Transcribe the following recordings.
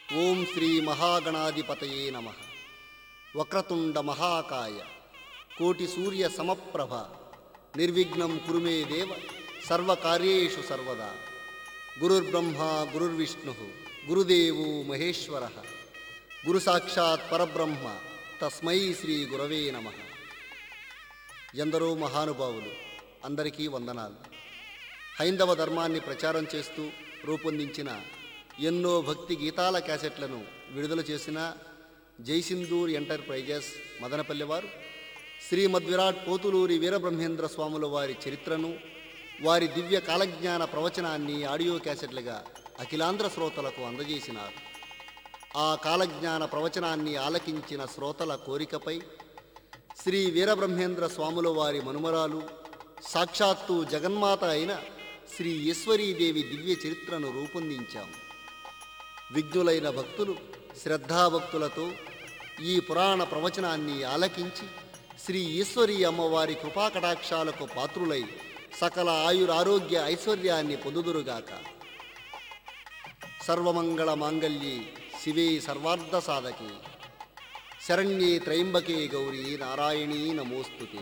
ఓం శ్రీ మహాగణాధిపతయే నమ వక్రతుండ మహాకాయ కోటి సూర్య సమప్రభ నిర్విఘ్నం కురుమే దేవ సర్వకార్యేషు సర్వదా గురుర్బ్రహ్మ గురుర్విష్ణు గురుదేవో మహేశ్వర గురు సాక్షాత్ పరబ్రహ్మ తస్మై శ్రీ గురవే నమ ఎందరో మహానుభావులు అందరికీ వందనాలు హైందవ ధర్మాన్ని ప్రచారం చేస్తూ రూపొందించిన ఎన్నో భక్తి గీతాల క్యాసెట్లను విడుదల చేసిన జైసిందూర్ ఎంటర్ప్రైజెస్ మదనపల్లి వారు శ్రీమద్విరాట్ పోతులూరి వీరబ్రహ్మేంద్ర స్వాముల వారి చరిత్రను వారి దివ్య కాలజ్ఞాన ప్రవచనాన్ని ఆడియో క్యాసెట్లుగా అఖిలాంధ్ర శ్రోతలకు అందజేసినారు ఆ కాలజ్ఞాన ప్రవచనాన్ని ఆలకించిన శ్రోతల కోరికపై శ్రీ వీరబ్రహ్మేంద్ర స్వాముల వారి మనుమరాలు సాక్షాత్తు జగన్మాత అయిన శ్రీ ఈశ్వరీదేవి దివ్య చరిత్రను రూపొందించాం విఘ్నులైన భక్తులు శ్రద్ధాభక్తులతో ఈ పురాణ ప్రవచనాన్ని ఆలకించి శ్రీ ఈశ్వరీ అమ్మవారి కృపాకటాక్షాలకు పాత్రులై సకల ఆయురారోగ్య ఐశ్వర్యాన్ని పొందుదురుగాక సర్వమంగళ మాంగళ్యే శివే సర్వార్థ సాధకే శరణ్యే త్రయంబకే గౌరీ నారాయణీ నమోస్తుతే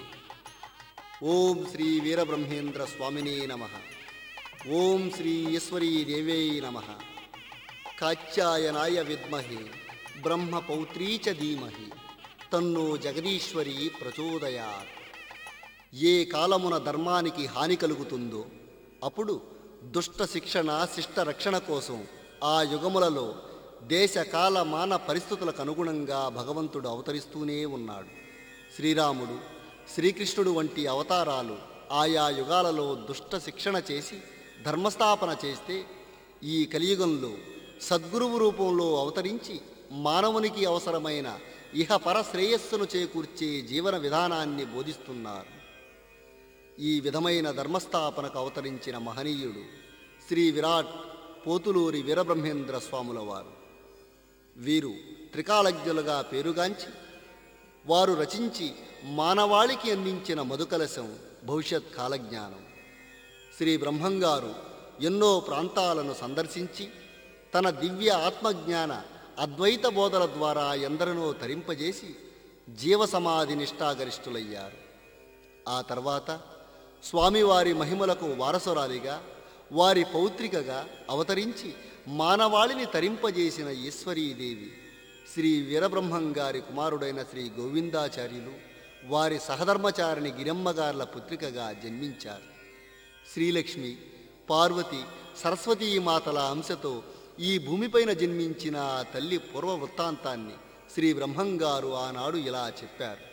ఓం శ్రీ వీరబ్రహ్మేంద్ర స్వామినే నమ ఓం శ్రీ ఈశ్వరీ దేవే నమ కాత్యాయనాయ విద్మహే బ్రహ్మపౌత్రీ చ ధీమహి తన్నో జగదీశ్వరి ప్రచోదయాత్ ఏ కాలమున ధర్మానికి హాని కలుగుతుందో అప్పుడు దుష్ట శిక్షణ శిష్ట రక్షణ కోసం ఆ యుగములలో దేశ కాల మాన పరిస్థితులకు అనుగుణంగా భగవంతుడు అవతరిస్తూనే ఉన్నాడు శ్రీరాముడు శ్రీకృష్ణుడు వంటి అవతారాలు ఆయా యుగాలలో దుష్ట శిక్షణ చేసి ధర్మస్థాపన చేస్తే ఈ కలియుగంలో సద్గురువు రూపంలో అవతరించి మానవునికి అవసరమైన ఇహపర శ్రేయస్సును చేకూర్చే జీవన విధానాన్ని బోధిస్తున్నారు ఈ విధమైన ధర్మస్థాపనకు అవతరించిన మహనీయుడు శ్రీ విరాట్ పోతులూరి వీరబ్రహ్మేంద్ర స్వాముల వారు వీరు త్రికాలజ్ఞులుగా పేరుగాంచి వారు రచించి మానవాళికి అందించిన మధుకలశం భవిష్యత్ కాలజ్ఞానం శ్రీ బ్రహ్మంగారు ఎన్నో ప్రాంతాలను సందర్శించి తన దివ్య ఆత్మజ్ఞాన అద్వైత బోధల ద్వారా ఎందరినో తరింపజేసి జీవసమాధి నిష్ఠాగరిష్ఠులయ్యారు ఆ తర్వాత స్వామివారి మహిమలకు వారసురాలిగా వారి పౌత్రికగా అవతరించి మానవాళిని తరింపజేసిన ఈశ్వరీదేవి శ్రీ వీరబ్రహ్మం గారి కుమారుడైన శ్రీ గోవిందాచార్యులు వారి సహధర్మచారిణి గిరమ్మగార్ల పుత్రికగా జన్మించారు శ్రీలక్ష్మి పార్వతి సరస్వతీ మాతల అంశతో ఈ భూమిపైన జన్మించిన ఆ తల్లి పూర్వ వృత్తాంతాన్ని శ్రీ బ్రహ్మంగారు ఆనాడు ఇలా చెప్పారు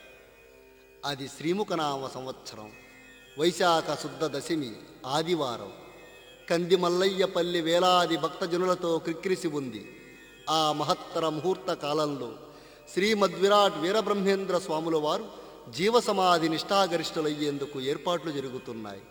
అది శ్రీముఖనామ సంవత్సరం వైశాఖ శుద్ధ దశమి ఆదివారం కందిమల్లయ్యపల్లి వేలాది భక్తజనులతో క్రిక్కిరిసి ఉంది ఆ మహత్తర ముహూర్త కాలంలో శ్రీమద్విరాట్ వీరబ్రహ్మేంద్ర స్వాముల వారు జీవసమాధి నిష్ఠాగరిష్ఠులయ్యేందుకు ఏర్పాట్లు జరుగుతున్నాయి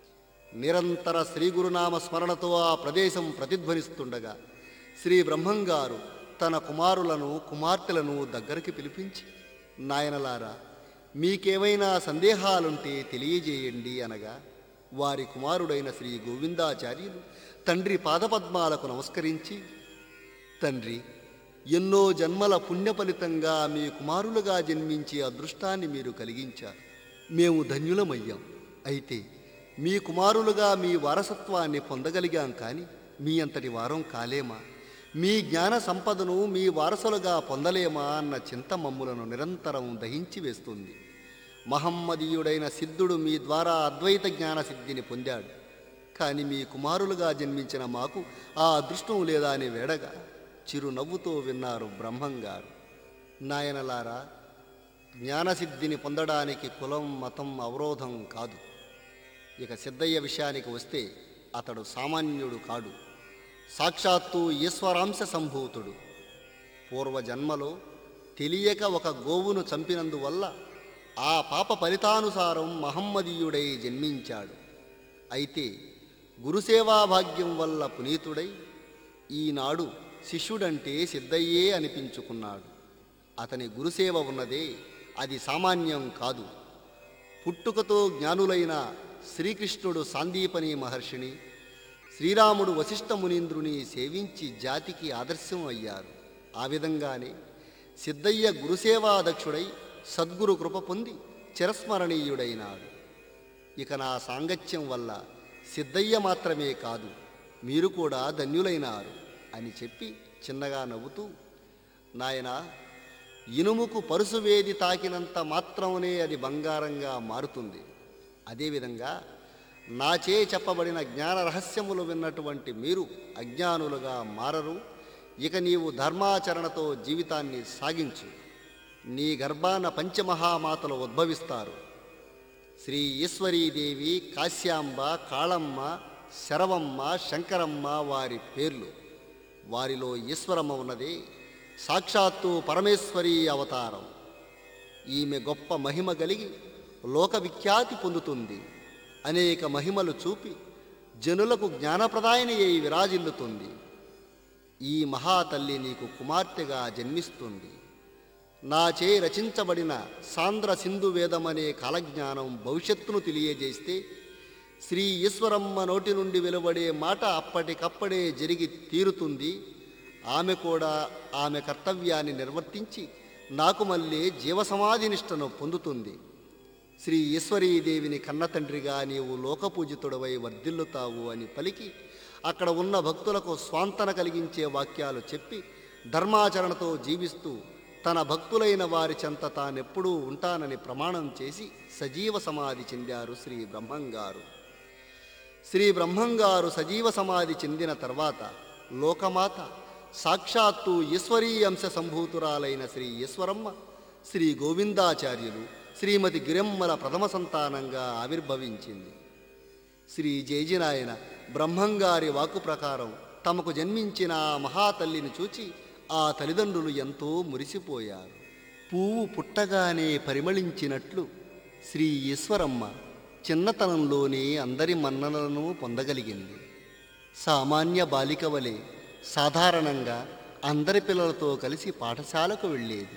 నిరంతర శ్రీ గురునామ స్మరణతో ఆ ప్రదేశం ప్రతిధ్వనిస్తుండగా శ్రీ బ్రహ్మంగారు తన కుమారులను కుమార్తెలను దగ్గరికి పిలిపించి నాయనలారా మీకేమైనా సందేహాలుంటే తెలియజేయండి అనగా వారి కుమారుడైన శ్రీ గోవిందాచార్యులు తండ్రి పాదపద్మాలకు నమస్కరించి తండ్రి ఎన్నో జన్మల పుణ్య ఫలితంగా మీ కుమారులుగా జన్మించే అదృష్టాన్ని మీరు కలిగించారు మేము ధన్యులమయ్యాం అయితే మీ కుమారులుగా మీ వారసత్వాన్ని పొందగలిగాం కానీ మీ అంతటి వారం కాలేమా మీ జ్ఞాన సంపదను మీ వారసులుగా పొందలేమా అన్న చింత మమ్ములను నిరంతరం దహించి వేస్తుంది మహమ్మదీయుడైన సిద్ధుడు మీ ద్వారా అద్వైత జ్ఞాన సిద్ధిని పొందాడు కానీ మీ కుమారులుగా జన్మించిన మాకు ఆ అదృష్టం లేదా అని వేడగా చిరునవ్వుతో విన్నారు బ్రహ్మంగారు నాయనలారా జ్ఞానసిద్ధిని పొందడానికి కులం మతం అవరోధం కాదు ఇక సిద్ధయ్య విషయానికి వస్తే అతడు సామాన్యుడు కాడు సాక్షాత్తు ఈశ్వరాంశ సంభూతుడు పూర్వజన్మలో తెలియక ఒక గోవును చంపినందువల్ల ఆ పాప ఫలితానుసారం మహమ్మదీయుడై జన్మించాడు అయితే గురుసేవా భాగ్యం వల్ల పునీతుడై ఈనాడు శిష్యుడంటే సిద్ధయ్యే అనిపించుకున్నాడు అతని గురుసేవ ఉన్నదే అది సామాన్యం కాదు పుట్టుకతో జ్ఞానులైన శ్రీకృష్ణుడు సాందీపని మహర్షిని శ్రీరాముడు వశిష్ఠ మునీంద్రుని సేవించి జాతికి ఆదర్శం అయ్యారు ఆ విధంగానే సిద్ధయ్య గురుసేవాదక్షుడై సద్గురు కృప పొంది చిరస్మరణీయుడైనాడు ఇక నా సాంగత్యం వల్ల సిద్ధయ్య మాత్రమే కాదు మీరు కూడా ధన్యులైనారు అని చెప్పి చిన్నగా నవ్వుతూ నాయనా ఇనుముకు పరుసు వేది తాకినంత మాత్రమునే అది బంగారంగా మారుతుంది అదేవిధంగా నాచే చెప్పబడిన జ్ఞాన రహస్యములు విన్నటువంటి మీరు అజ్ఞానులుగా మారరు ఇక నీవు ధర్మాచరణతో జీవితాన్ని సాగించు నీ గర్భాన పంచమహామాతలు ఉద్భవిస్తారు శ్రీ ఈశ్వరీదేవి కాశ్యాంబ కాళమ్మ శరవమ్మ శంకరమ్మ వారి పేర్లు వారిలో ఈశ్వరమ్మ ఉన్నదే సాక్షాత్తు పరమేశ్వరీ అవతారం ఈమె గొప్ప మహిమ కలిగి లోక విఖ్యాతి పొందుతుంది అనేక మహిమలు చూపి జనులకు జ్ఞానప్రదాయని అయి విరాజిల్లుతుంది ఈ మహాతల్లి నీకు కుమార్తెగా జన్మిస్తుంది నాచే రచించబడిన సాంద్ర సింధు వేదమనే కాలజ్ఞానం భవిష్యత్తును తెలియజేస్తే శ్రీ ఈశ్వరమ్మ నోటి నుండి వెలువడే మాట అప్పటికప్పుడే జరిగి తీరుతుంది ఆమె కూడా ఆమె కర్తవ్యాన్ని నిర్వర్తించి నాకు మళ్ళీ జీవసమాధి నిష్టను పొందుతుంది శ్రీ ఈశ్వరీదేవిని కన్నతండ్రిగా నీవు లోకపూజితుడవై వర్ధిల్లుతావు అని పలికి అక్కడ ఉన్న భక్తులకు స్వాంతన కలిగించే వాక్యాలు చెప్పి ధర్మాచరణతో జీవిస్తూ తన భక్తులైన వారి చెంత తానెప్పుడూ ఉంటానని ప్రమాణం చేసి సజీవ సమాధి చెందారు శ్రీ బ్రహ్మంగారు శ్రీ బ్రహ్మంగారు సజీవ సమాధి చెందిన తర్వాత లోకమాత సాక్షాత్తు ఈశ్వరీ అంశ సంభూతురాలైన శ్రీ ఈశ్వరమ్మ శ్రీ గోవిందాచార్యులు శ్రీమతి గిరమ్మల ప్రథమ సంతానంగా ఆవిర్భవించింది శ్రీ జయజినాయన బ్రహ్మంగారి వాక్కు ప్రకారం తమకు జన్మించిన ఆ మహాతల్లిని చూచి ఆ తల్లిదండ్రులు ఎంతో మురిసిపోయారు పువ్వు పుట్టగానే పరిమళించినట్లు శ్రీ ఈశ్వరమ్మ చిన్నతనంలోనే అందరి మన్ననలను పొందగలిగింది సామాన్య బాలిక వలె సాధారణంగా అందరి పిల్లలతో కలిసి పాఠశాలకు వెళ్ళేది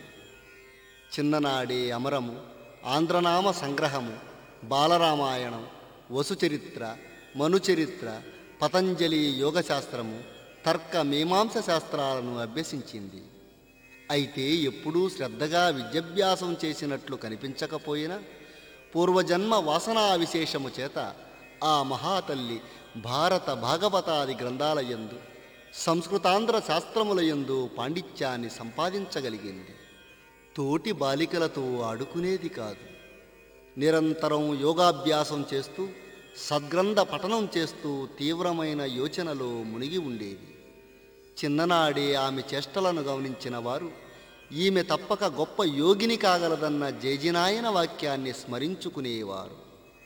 చిన్ననాడే అమరము ఆంధ్రనామ సంగ్రహము బాలరామాయణం వసుచరిత్ర మనుచరిత్ర పతంజలి యోగశాస్త్రము తర్క మీమాంస శాస్త్రాలను అభ్యసించింది అయితే ఎప్పుడూ శ్రద్ధగా విద్యాభ్యాసం చేసినట్లు కనిపించకపోయినా పూర్వజన్మ వాసనా విశేషము చేత ఆ మహాతల్లి భారత భాగవతాది గ్రంథాలయందు సంస్కృతాంధ్ర శాస్త్రములయందు పాండిత్యాన్ని సంపాదించగలిగింది తోటి బాలికలతో ఆడుకునేది కాదు నిరంతరం యోగాభ్యాసం చేస్తూ సద్గ్రంథ పఠనం చేస్తూ తీవ్రమైన యోచనలో మునిగి ఉండేది చిన్ననాడే ఆమె చేష్టలను గమనించిన వారు ఈమె తప్పక గొప్ప యోగిని కాగలదన్న జయజినాయన వాక్యాన్ని స్మరించుకునేవారు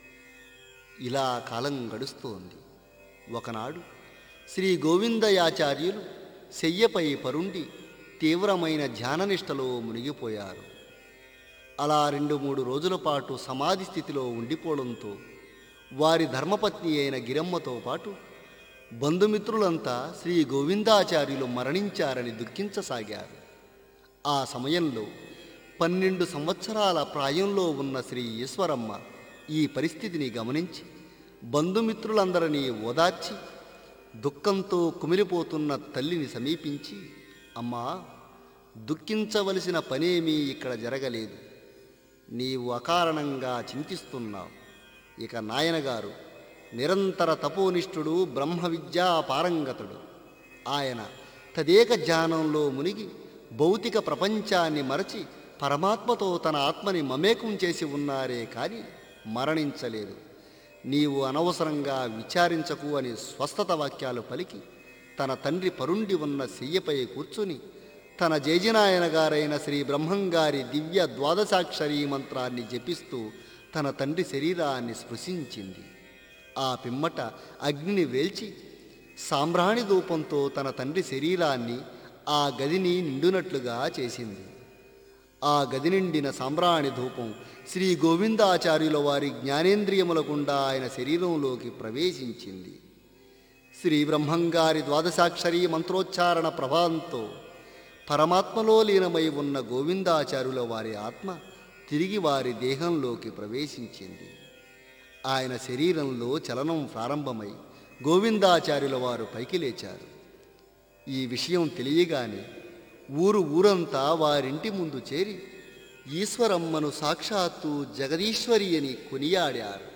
ఇలా కాలం గడుస్తోంది ఒకనాడు శ్రీ గోవిందయాచార్యులు శయ్యపై పరుండి తీవ్రమైన ధ్యాననిష్టలో మునిగిపోయారు అలా రెండు మూడు రోజుల పాటు సమాధి స్థితిలో ఉండిపోవడంతో వారి ధర్మపత్ని అయిన గిరమ్మతో పాటు బంధుమిత్రులంతా శ్రీ గోవిందాచార్యులు మరణించారని దుఃఖించసాగారు ఆ సమయంలో పన్నెండు సంవత్సరాల ప్రాయంలో ఉన్న శ్రీ ఈశ్వరమ్మ ఈ పరిస్థితిని గమనించి బంధుమిత్రులందరినీ ఓదార్చి దుఃఖంతో కుమిలిపోతున్న తల్లిని సమీపించి అమ్మా దుఃఖించవలసిన పనేమీ ఇక్కడ జరగలేదు నీవు అకారణంగా చింతిస్తున్నావు ఇక నాయనగారు నిరంతర తపోనిష్ఠుడు బ్రహ్మ విద్యా పారంగతుడు ఆయన తదేక జ్ఞానంలో మునిగి భౌతిక ప్రపంచాన్ని మరచి పరమాత్మతో తన ఆత్మని మమేకం చేసి ఉన్నారే కానీ మరణించలేదు నీవు అనవసరంగా విచారించకు అని స్వస్థత వాక్యాలు పలికి తన తండ్రి పరుండి ఉన్న శయ్యపై కూర్చుని తన జేజినాయన గారైన శ్రీ బ్రహ్మంగారి దివ్య ద్వాదశాక్షరీ మంత్రాన్ని జపిస్తూ తన తండ్రి శరీరాన్ని స్పృశించింది ఆ పిమ్మట అగ్నిని వేల్చి సాంబ్రాణి ధూపంతో తన తండ్రి శరీరాన్ని ఆ గదిని నిండునట్లుగా చేసింది ఆ గది నిండిన సాంబ్రాణి ధూపం శ్రీ గోవిందాచార్యుల వారి జ్ఞానేంద్రియముల గుండా ఆయన శరీరంలోకి ప్రవేశించింది శ్రీ బ్రహ్మంగారి ద్వాదశాక్షరీ మంత్రోచ్చారణ ప్రభావంతో పరమాత్మలో లీనమై ఉన్న గోవిందాచార్యుల వారి ఆత్మ తిరిగి వారి దేహంలోకి ప్రవేశించింది ఆయన శరీరంలో చలనం ప్రారంభమై గోవిందాచార్యుల వారు పైకి లేచారు ఈ విషయం తెలియగానే ఊరు ఊరంతా వారింటి ముందు చేరి ఈశ్వరమ్మను సాక్షాత్తు జగదీశ్వరి అని కొనియాడారు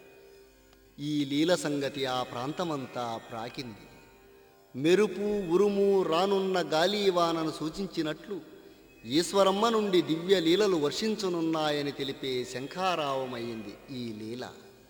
ఈ లీల సంగతి ఆ ప్రాంతమంతా ప్రాకింది మెరుపు ఉరుము రానున్న గాలివానను సూచించినట్లు ఈశ్వరమ్మ నుండి దివ్య లీలలు వర్షించనున్నాయని తెలిపే శంఖారావమైంది ఈ లీల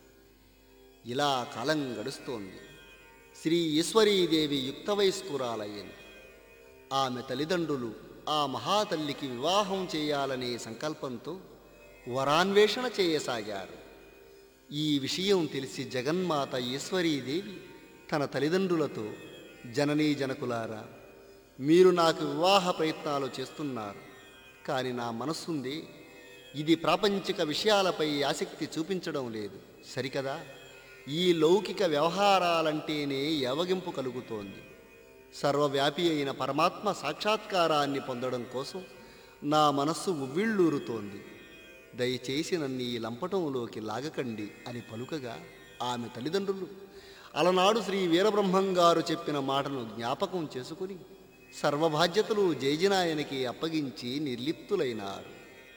ఇలా కాలం గడుస్తోంది శ్రీ ఈశ్వరీదేవి యుక్త వయస్కురాలయ్యింది ఆమె తల్లిదండ్రులు ఆ మహాతల్లికి వివాహం చేయాలనే సంకల్పంతో వరాన్వేషణ చేయసాగారు ఈ విషయం తెలిసి జగన్మాత ఈశ్వరీదేవి తన తల్లిదండ్రులతో జననీ జనకులారా మీరు నాకు వివాహ ప్రయత్నాలు చేస్తున్నారు కానీ నా మనస్సుంది ఇది ప్రాపంచిక విషయాలపై ఆసక్తి చూపించడం లేదు సరికదా ఈ లౌకిక వ్యవహారాలంటేనే యవగింపు కలుగుతోంది సర్వవ్యాపి అయిన పరమాత్మ సాక్షాత్కారాన్ని పొందడం కోసం నా మనస్సు ఉవ్విళ్ళూరుతోంది దయచేసి నన్ను ఈ లంపటంలోకి లాగకండి అని పలుకగా ఆమె తల్లిదండ్రులు అలనాడు శ్రీ వీరబ్రహ్మం గారు చెప్పిన మాటను జ్ఞాపకం చేసుకుని సర్వబాధ్యతలు జయజినాయనికి అప్పగించి నిర్లిప్తులైనారు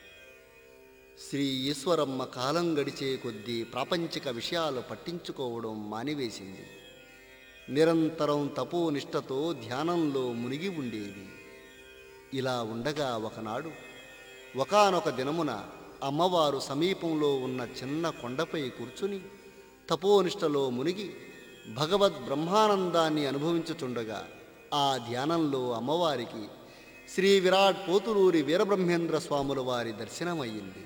శ్రీ ఈశ్వరమ్మ కాలం గడిచే కొద్దీ ప్రాపంచిక విషయాలు పట్టించుకోవడం మానివేసింది నిరంతరం తపోనిష్టతో ధ్యానంలో మునిగి ఉండేది ఇలా ఉండగా ఒకనాడు ఒకానొక దినమున అమ్మవారు సమీపంలో ఉన్న చిన్న కొండపై కూర్చుని తపోనిష్టలో మునిగి భగవద్ బ్రహ్మానందాన్ని అనుభవించుచుండగా ఆ ధ్యానంలో అమ్మవారికి శ్రీ విరాట్ పోతులూరి వీరబ్రహ్మేంద్ర స్వాముల వారి దర్శనమయ్యింది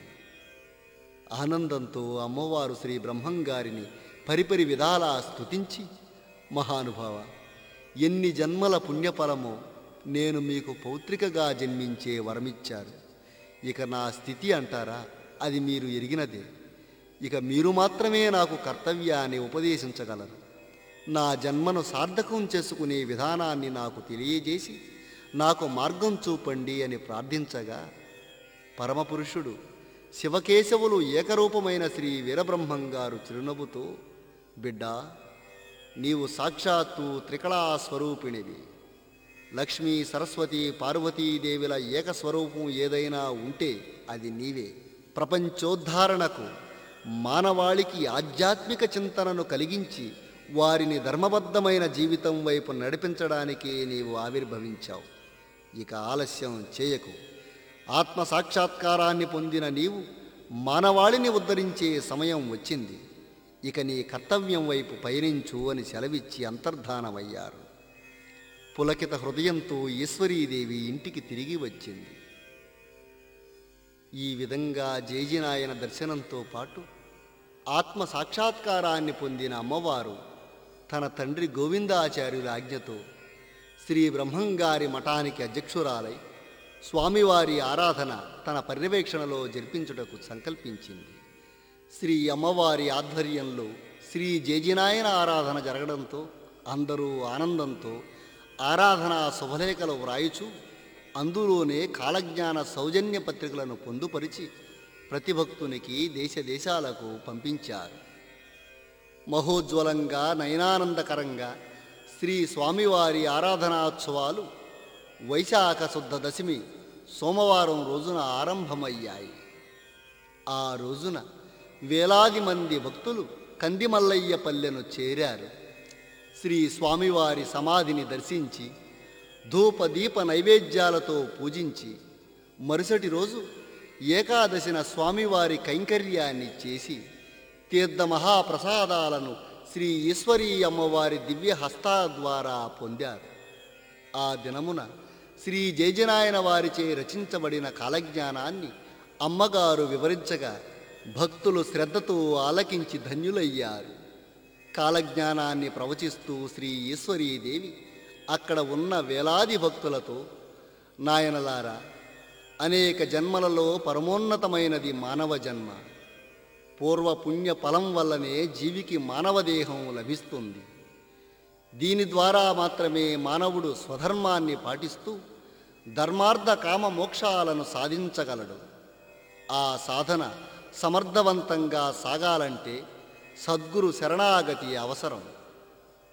ఆనందంతో అమ్మవారు శ్రీ బ్రహ్మంగారిని పరిపరి విధాలా స్తుతించి మహానుభావ ఎన్ని జన్మల పుణ్యఫలమో నేను మీకు పౌత్రికగా జన్మించే వరమిచ్చారు ఇక నా స్థితి అంటారా అది మీరు ఎరిగినదే ఇక మీరు మాత్రమే నాకు కర్తవ్యాన్ని ఉపదేశించగలరు నా జన్మను సార్థకం చేసుకునే విధానాన్ని నాకు తెలియజేసి నాకు మార్గం చూపండి అని ప్రార్థించగా పరమపురుషుడు శివకేశవులు ఏకరూపమైన శ్రీ వీరబ్రహ్మం గారు చిరునవ్వుతో బిడ్డా నీవు సాక్షాత్తు త్రికళా స్వరూపిణివి లక్ష్మీ సరస్వతి పార్వతీదేవుల ఏకస్వరూపం ఏదైనా ఉంటే అది నీవే ప్రపంచోద్ధారణకు మానవాళికి ఆధ్యాత్మిక చింతనను కలిగించి వారిని ధర్మబద్ధమైన జీవితం వైపు నడిపించడానికే నీవు ఆవిర్భవించావు ఇక ఆలస్యం చేయకు ఆత్మ సాక్షాత్కారాన్ని పొందిన నీవు మానవాళిని ఉద్ధరించే సమయం వచ్చింది ఇక నీ కర్తవ్యం వైపు పయనించు అని సెలవిచ్చి అంతర్ధానమయ్యారు పులకిత హృదయంతో ఈశ్వరీదేవి ఇంటికి తిరిగి వచ్చింది ఈ విధంగా జేజినాయన దర్శనంతో పాటు ఆత్మ సాక్షాత్కారాన్ని పొందిన అమ్మవారు తన తండ్రి గోవిందాచార్యుల ఆజ్ఞతో శ్రీ బ్రహ్మంగారి మఠానికి అధ్యక్షురాలై స్వామివారి ఆరాధన తన పర్యవేక్షణలో జరిపించుటకు సంకల్పించింది శ్రీ అమ్మవారి ఆధ్వర్యంలో శ్రీ జేజినాయన ఆరాధన జరగడంతో అందరూ ఆనందంతో ఆరాధనా శుభలేఖలు వ్రాయుచు అందులోనే కాలజ్ఞాన సౌజన్య పత్రికలను పొందుపరిచి ప్రతి భక్తునికి దేశ దేశాలకు పంపించారు మహోజ్వలంగా నయనానందకరంగా శ్రీ స్వామివారి ఆరాధనాోత్సవాలు వైశాఖ శుద్ధ దశమి సోమవారం రోజున ఆరంభమయ్యాయి ఆ రోజున వేలాది మంది భక్తులు కందిమల్లయ్య పల్లెను చేరారు శ్రీ స్వామివారి సమాధిని దర్శించి ధూప దీప నైవేద్యాలతో పూజించి మరుసటి రోజు ఏకాదశిన స్వామివారి కైంకర్యాన్ని చేసి తీర్థ మహాప్రసాదాలను శ్రీ ఈశ్వరీ అమ్మవారి దివ్య హస్తా ద్వారా పొందారు ఆ దినమున శ్రీ జయజనాయన వారిచే రచించబడిన కాలజ్ఞానాన్ని అమ్మగారు వివరించగా భక్తులు శ్రద్ధతో ఆలకించి ధన్యులయ్యారు కాలజ్ఞానాన్ని ప్రవచిస్తూ శ్రీ ఈశ్వరీదేవి అక్కడ ఉన్న వేలాది భక్తులతో నాయనలారా అనేక జన్మలలో పరమోన్నతమైనది మానవ జన్మ పూర్వ పుణ్య ఫలం వల్లనే జీవికి మానవ దేహం లభిస్తుంది దీని ద్వారా మాత్రమే మానవుడు స్వధర్మాన్ని పాటిస్తూ ధర్మార్థ కామ మోక్షాలను సాధించగలడు ఆ సాధన సమర్థవంతంగా సాగాలంటే సద్గురు శరణాగతి అవసరం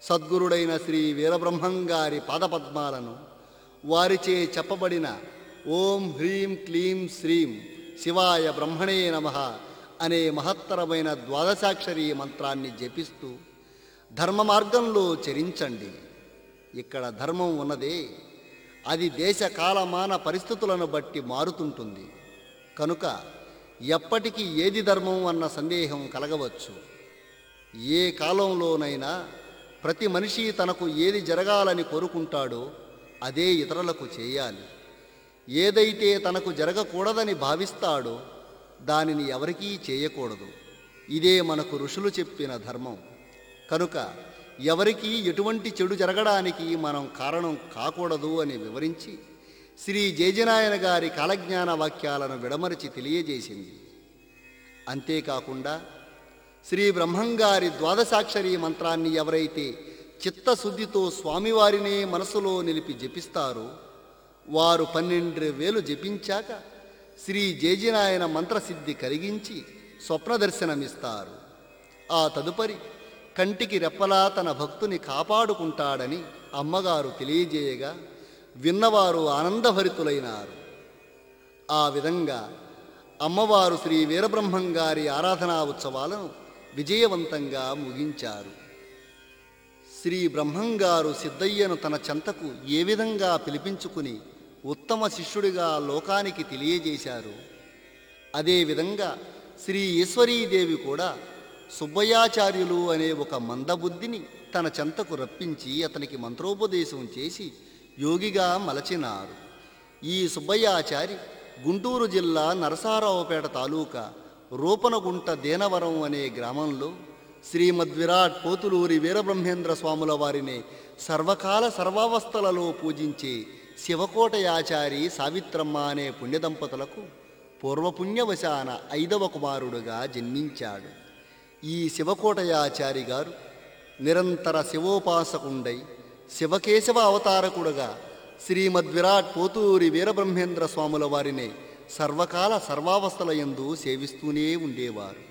సద్గురుడైన శ్రీ వీరబ్రహ్మంగారి పాదపద్మాలను వారిచే చెప్పబడిన ఓం హ్రీం క్లీం శ్రీం శివాయ బ్రహ్మణే నమ అనే మహత్తరమైన ద్వాదశాక్షరీ మంత్రాన్ని జపిస్తూ ధర్మ మార్గంలో చరించండి ఇక్కడ ధర్మం ఉన్నదే అది దేశ కాలమాన పరిస్థితులను బట్టి మారుతుంటుంది కనుక ఎప్పటికీ ఏది ధర్మం అన్న సందేహం కలగవచ్చు ఏ కాలంలోనైనా ప్రతి మనిషి తనకు ఏది జరగాలని కోరుకుంటాడో అదే ఇతరులకు చేయాలి ఏదైతే తనకు జరగకూడదని భావిస్తాడో దానిని ఎవరికీ చేయకూడదు ఇదే మనకు ఋషులు చెప్పిన ధర్మం కనుక ఎవరికీ ఎటువంటి చెడు జరగడానికి మనం కారణం కాకూడదు అని వివరించి శ్రీ జయజనాయన గారి కాలజ్ఞాన వాక్యాలను విడమరిచి తెలియజేసింది అంతేకాకుండా శ్రీ బ్రహ్మంగారి ద్వాదశాక్షరి మంత్రాన్ని ఎవరైతే చిత్తశుద్ధితో స్వామివారినే మనసులో నిలిపి జపిస్తారో వారు పన్నెండు వేలు జపించాక శ్రీ జేజినాయన మంత్రసిద్ధి కలిగించి స్వప్న దర్శనమిస్తారు ఆ తదుపరి కంటికి రెప్పలా తన భక్తుని కాపాడుకుంటాడని అమ్మగారు తెలియజేయగా విన్నవారు ఆనందభరితులైనారు ఆ విధంగా అమ్మవారు శ్రీ వీరబ్రహ్మం గారి ఆరాధనా ఉత్సవాలను విజయవంతంగా ముగించారు శ్రీ బ్రహ్మంగారు సిద్ధయ్యను తన చెంతకు ఏ విధంగా పిలిపించుకుని ఉత్తమ శిష్యుడిగా లోకానికి తెలియజేశారు అదేవిధంగా శ్రీ ఈశ్వరీదేవి కూడా సుబ్బయాచార్యులు అనే ఒక మందబుద్ధిని తన చెంతకు రప్పించి అతనికి మంత్రోపదేశం చేసి యోగిగా మలచినారు ఈ సుబ్బయ్యాచారి గుంటూరు జిల్లా నరసారావుపేట తాలూకా రూపనగుంట దేనవరం అనే గ్రామంలో శ్రీమద్విరాట్ పోతులూరి వీరబ్రహ్మేంద్ర స్వాముల వారిని సర్వకాల సర్వావస్థలలో పూజించే శివకోటయాచారి సావిత్రమ్మ అనే పుణ్యదంపతులకు పూర్వపుణ్యవశాన ఐదవ కుమారుడుగా జన్మించాడు ఈ శివకోటయాచారి గారు నిరంతర శివోపాసకుండై శివకేశవ అవతారకుడుగా శ్రీమద్విరాట్ పోతూరి వీరబ్రహ్మేంద్ర స్వాముల వారిని సర్వకాల సర్వావస్థల యందు సేవిస్తూనే ఉండేవారు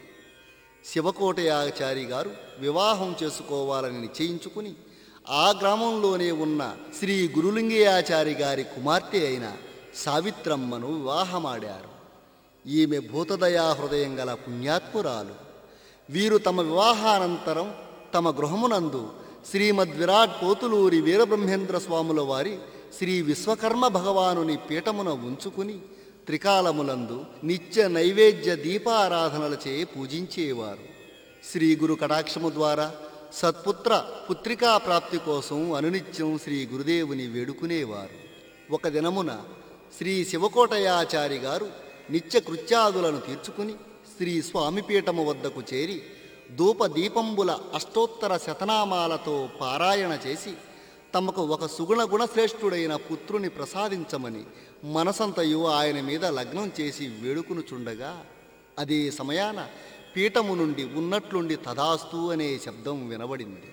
శివకోటయాచారి గారు వివాహం చేసుకోవాలని నిశ్చయించుకుని ఆ గ్రామంలోనే ఉన్న శ్రీ గురులింగయాచారి గారి కుమార్తె అయిన సావిత్రమ్మను వివాహమాడారు ఈమె భూతదయా హృదయం గల పుణ్యాత్మురాలు వీరు తమ వివాహానంతరం తమ గృహమునందు శ్రీమద్ విరాట్ పోతులూరి వీరబ్రహ్మేంద్ర స్వాముల వారి శ్రీ విశ్వకర్మ భగవానుని పీఠమున ఉంచుకుని త్రికాలములందు నిత్య నైవేద్య దీపారాధనలచే పూజించేవారు శ్రీ గురు కటాక్షము ద్వారా సత్పుత్ర పుత్రికా ప్రాప్తి కోసం అనునిత్యం శ్రీ గురుదేవుని వేడుకునేవారు ఒక దినమున శ్రీ శివకోటయాచారి గారు నిత్య కృత్యాదులను తీర్చుకుని శ్రీ స్వామిపీఠము వద్దకు చేరి ధూప దీపంబుల అష్టోత్తర శతనామాలతో పారాయణ చేసి తమకు ఒక సుగుణ గుణశ్రేష్ఠుడైన పుత్రుని ప్రసాదించమని మనసంతయు ఆయన మీద లగ్నం చేసి వేడుకునుచుండగా అదే సమయాన పీఠము నుండి ఉన్నట్లుండి తదాస్తు అనే శబ్దం వినబడింది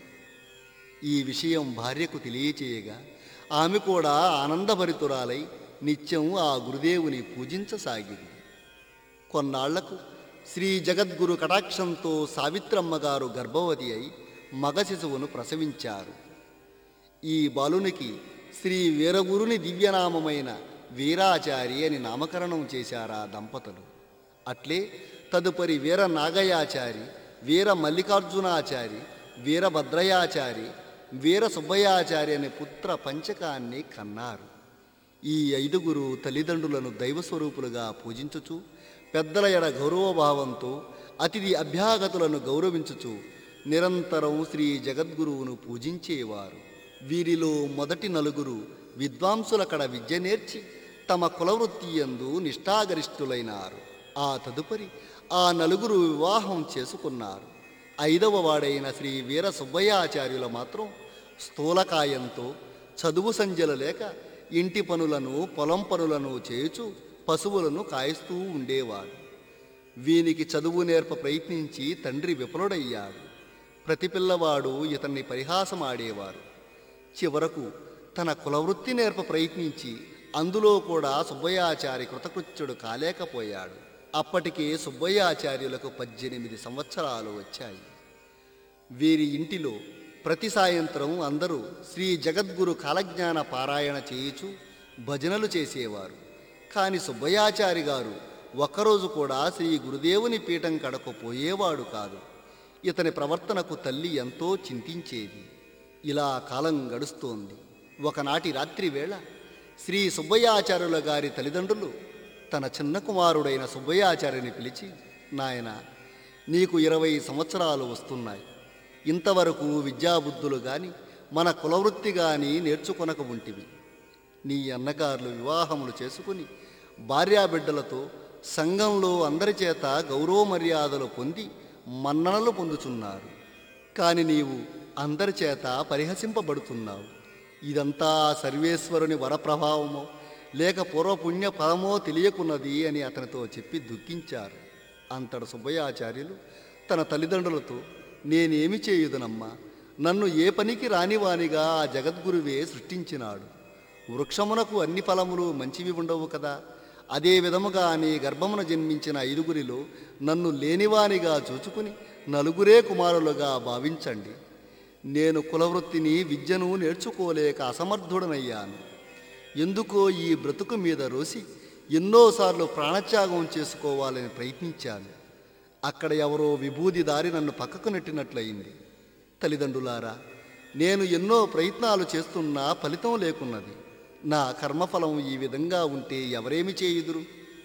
ఈ విషయం భార్యకు తెలియచేయగా ఆమె కూడా ఆనందభరితురాలై నిత్యం ఆ గురుదేవుని పూజించసాగింది కొన్నాళ్లకు శ్రీ జగద్గురు కటాక్షంతో సావిత్రమ్మ గారు గర్భవతి అయి మగ శిశువును ప్రసవించారు ఈ బాలునికి శ్రీ వీరగురుని దివ్యనామమైన వీరాచారి అని నామకరణం చేశారా దంపతులు అట్లే తదుపరి వీర నాగయాచారి వీర మల్లికార్జునాచారి వీరభద్రయాచారి వీర సుబ్బయాచారి అనే పుత్ర పంచకాన్ని కన్నారు ఈ ఐదుగురు తల్లిదండ్రులను దైవస్వరూపులుగా పూజించుచు పెద్దల ఎడ గౌరవభావంతో అతిథి అభ్యాగతులను గౌరవించుచు నిరంతరం శ్రీ జగద్గురువును పూజించేవారు వీరిలో మొదటి నలుగురు విద్వాంసుల కడ విద్య నేర్చి తమ కులవృత్తి యందు నిష్ఠాగరిష్ఠులైనారు ఆ తదుపరి ఆ నలుగురు వివాహం చేసుకున్నారు ఐదవ వాడైన శ్రీ వీర సుబ్బయ్యాచార్యుల మాత్రం స్థూలకాయంతో చదువు సంధ్యలు లేక ఇంటి పనులను పొలం పనులను చేయుచు పశువులను కాయిస్తూ ఉండేవాడు వీనికి చదువు నేర్ప ప్రయత్నించి తండ్రి విఫలుడయ్యాడు ప్రతి పిల్లవాడు ఇతన్ని పరిహాసమాడేవారు చివరకు తన కులవృత్తి నేర్ప ప్రయత్నించి అందులో కూడా సుబ్బయ్యాచారి కృతకృత్యుడు కాలేకపోయాడు అప్పటికే సుబ్బయ్యాచార్యులకు పద్దెనిమిది సంవత్సరాలు వచ్చాయి వీరి ఇంటిలో ప్రతి సాయంత్రం అందరూ శ్రీ జగద్గురు కాలజ్ఞాన పారాయణ చేయుచు భజనలు చేసేవారు కాని సుబ్బయాచారి గారు ఒక్కరోజు కూడా శ్రీ గురుదేవుని పీఠం కడకు పోయేవాడు కాదు ఇతని ప్రవర్తనకు తల్లి ఎంతో చింతించేది ఇలా కాలం గడుస్తోంది ఒకనాటి రాత్రి వేళ శ్రీ సుబ్బయ్యాచార్యుల గారి తల్లిదండ్రులు తన చిన్న కుమారుడైన సుబ్బయ్యాచార్యుని పిలిచి నాయన నీకు ఇరవై సంవత్సరాలు వస్తున్నాయి ఇంతవరకు విద్యాబుద్ధులు గాని మన కులవృత్తి గాని నేర్చుకొనక ఉంటివి నీ అన్నగారులు వివాహములు చేసుకుని భార్యాబిడ్డలతో సంఘంలో అందరి చేత గౌరవ మర్యాదలు పొంది మన్ననలు పొందుచున్నారు కాని నీవు అందరి చేత పరిహసింపబడుతున్నావు ఇదంతా ఆ సర్వేశ్వరుని వరప్రభావమో లేక పూర్వపుణ్య ఫలమో తెలియకున్నది అని అతనితో చెప్పి దుఃఖించారు అంతటి సుబ్బయాచార్యులు తన తల్లిదండ్రులతో నేనేమి చేయుదనమ్మా నన్ను ఏ పనికి రానివానిగా ఆ జగద్గురువే సృష్టించినాడు వృక్షమునకు అన్ని ఫలములు మంచివి ఉండవు కదా అదే విధముగా నీ గర్భమున జన్మించిన ఐదుగురిలో నన్ను లేనివానిగా చూచుకుని నలుగురే కుమారులుగా భావించండి నేను కులవృత్తిని విద్యను నేర్చుకోలేక అసమర్థుడనయ్యాను ఎందుకో ఈ బ్రతుకు మీద రోసి ఎన్నోసార్లు ప్రాణత్యాగం చేసుకోవాలని ప్రయత్నించాను అక్కడ ఎవరో విభూది దారి నన్ను పక్కకు నెట్టినట్లయింది తల్లిదండ్రులారా నేను ఎన్నో ప్రయత్నాలు చేస్తున్నా ఫలితం లేకున్నది నా కర్మఫలం ఈ విధంగా ఉంటే ఎవరేమి చేయుదురు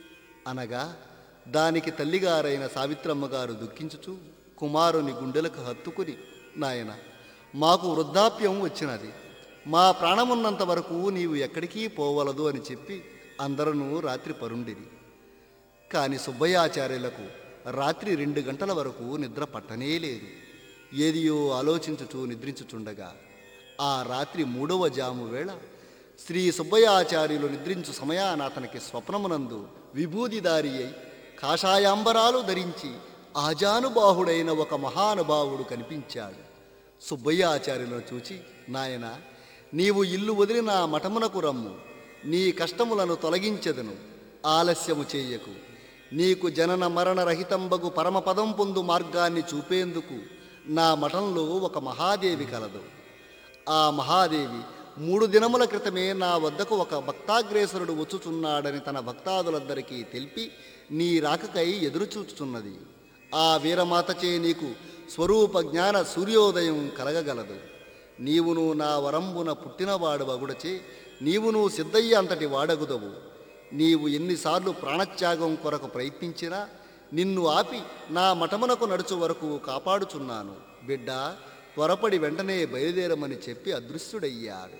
అనగా దానికి తల్లిగారైన సావిత్రమ్మ గారు దుఃఖించుచు కుమారుని గుండెలకు హత్తుకుని నాయన మాకు వృద్ధాప్యం వచ్చినది మా ప్రాణమున్నంత వరకు నీవు ఎక్కడికి పోవలదు అని చెప్పి అందరూ రాత్రి పరుండిరి కాని సుబ్బయ్యాచార్యులకు రాత్రి రెండు గంటల వరకు నిద్ర పట్టనే లేదు ఏదియో ఆలోచించుచూ నిద్రించుచుండగా ఆ రాత్రి మూడవ జాము వేళ శ్రీ సుబ్బయ్యాచార్యులు నిద్రించు సమయాన అతనికి స్వప్నమునందు విభూదిదారి అయి కాషాయాంబరాలు ధరించి ఆజానుబాహుడైన ఒక మహానుభావుడు కనిపించాడు సుబ్బయ్యాచార్యులను చూచి నాయన నీవు ఇల్లు వదిలి నా మఠమునకు రమ్ము నీ కష్టములను తొలగించెదను ఆలస్యము చేయకు నీకు జనన మరణ రహితంబగు పరమపదం పొందు మార్గాన్ని చూపేందుకు నా మఠంలో ఒక మహాదేవి కలదు ఆ మహాదేవి మూడు దినముల క్రితమే నా వద్దకు ఒక భక్తాగ్రేసరుడు వచ్చుచున్నాడని తన భక్తాదులందరికీ తెలిపి నీ రాకకై ఎదురుచూచుచున్నది ఆ వీరమాతచే నీకు స్వరూప జ్ఞాన సూర్యోదయం కలగగలదు నీవును నా వరంబున పుట్టినవాడు వగుడచే నీవును సిద్ధయ్య అంతటి వాడగుదవు నీవు ఎన్నిసార్లు ప్రాణత్యాగం కొరకు ప్రయత్నించినా నిన్ను ఆపి నా మఠమునకు నడుచు వరకు కాపాడుచున్నాను బిడ్డ త్వరపడి వెంటనే బయలుదేరమని చెప్పి అదృశ్యుడయ్యాడు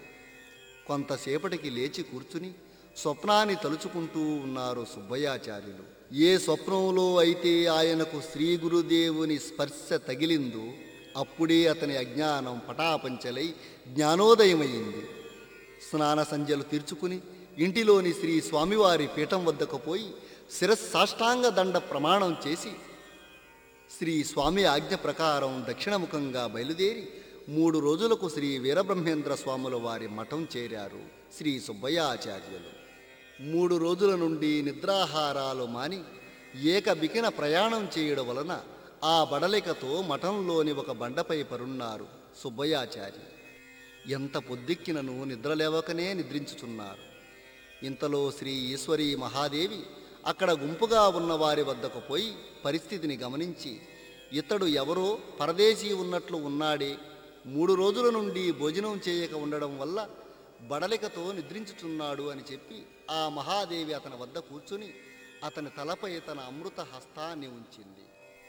కొంతసేపటికి లేచి కూర్చుని స్వప్నాన్ని తలుచుకుంటూ ఉన్నారు సుబ్బయ్యాచార్యులు ఏ స్వప్నంలో అయితే ఆయనకు శ్రీ గురుదేవుని స్పర్శ తగిలిందో అప్పుడే అతని అజ్ఞానం పటాపంచలై జ్ఞానోదయమైంది స్నాన సంధ్యలు తీర్చుకుని ఇంటిలోని శ్రీ స్వామివారి పీఠం వద్దకు పోయి శిరస్సాష్టాంగ దండ ప్రమాణం చేసి శ్రీ స్వామి ఆజ్ఞ ప్రకారం దక్షిణముఖంగా బయలుదేరి మూడు రోజులకు శ్రీ వీరబ్రహ్మేంద్ర స్వాముల వారి మఠం చేరారు శ్రీ సుబ్బయ్యాచార్యులు మూడు రోజుల నుండి నిద్రాహారాలు మాని ఏకబికిన ప్రయాణం చేయడం వలన ఆ బడలికతో మఠంలోని ఒక బండపై పరున్నారు సుబ్బయ్యాచారి ఎంత పొద్దుక్కినను నిద్రలేవకనే నిద్రించుచున్నారు ఇంతలో శ్రీ ఈశ్వరి మహాదేవి అక్కడ గుంపుగా ఉన్న వారి వద్దకు పోయి పరిస్థితిని గమనించి ఇతడు ఎవరో పరదేశీ ఉన్నట్లు ఉన్నాడే మూడు రోజుల నుండి భోజనం చేయక ఉండడం వల్ల బడలికతో నిద్రించుచున్నాడు అని చెప్పి ఆ మహాదేవి అతని వద్ద కూర్చుని అతని తలపై తన అమృత హస్తాన్ని ఉంచింది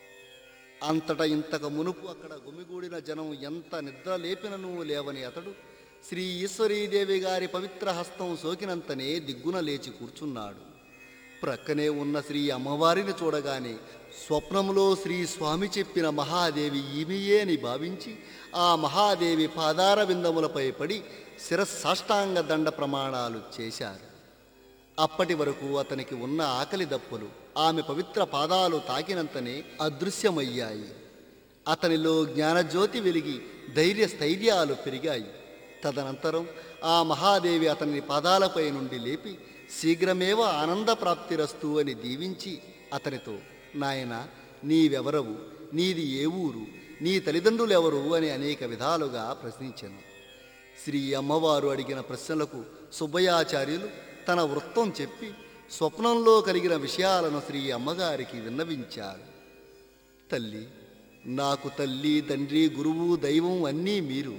అంతట ఇంతకు మునుపు అక్కడ గుమిగూడిన జనం ఎంత నిద్ర లేపినను లేవని అతడు శ్రీ ఈశ్వరీదేవి గారి పవిత్ర హస్తం సోకినంతనే దిగ్గున లేచి కూర్చున్నాడు ప్రక్కనే ఉన్న శ్రీ అమ్మవారిని చూడగానే స్వప్నంలో శ్రీ స్వామి చెప్పిన మహాదేవి ఈమెయే అని భావించి ఆ మహాదేవి పాదార విందములపై పడి శిరస్సాష్టాంగ దండ ప్రమాణాలు చేశారు అప్పటి వరకు అతనికి ఉన్న ఆకలి దప్పులు ఆమె పవిత్ర పాదాలు తాకినంతనే అదృశ్యమయ్యాయి అతనిలో జ్ఞానజ్యోతి వెలిగి ధైర్య స్థైర్యాలు పెరిగాయి తదనంతరం ఆ మహాదేవి అతని పాదాలపై నుండి లేపి శీఘ్రమేవ ఆనంద ప్రాప్తిరస్తు అని దీవించి అతనితో నాయన నీవెవరవు నీది ఏ ఊరు నీ తల్లిదండ్రులు ఎవరు అని అనేక విధాలుగా ప్రశ్నించాను శ్రీ అమ్మవారు అడిగిన ప్రశ్నలకు సుబ్బయాచార్యులు తన వృత్తం చెప్పి స్వప్నంలో కలిగిన విషయాలను శ్రీ అమ్మగారికి విన్నవించారు తల్లి నాకు తల్లి తండ్రి గురువు దైవం అన్నీ మీరు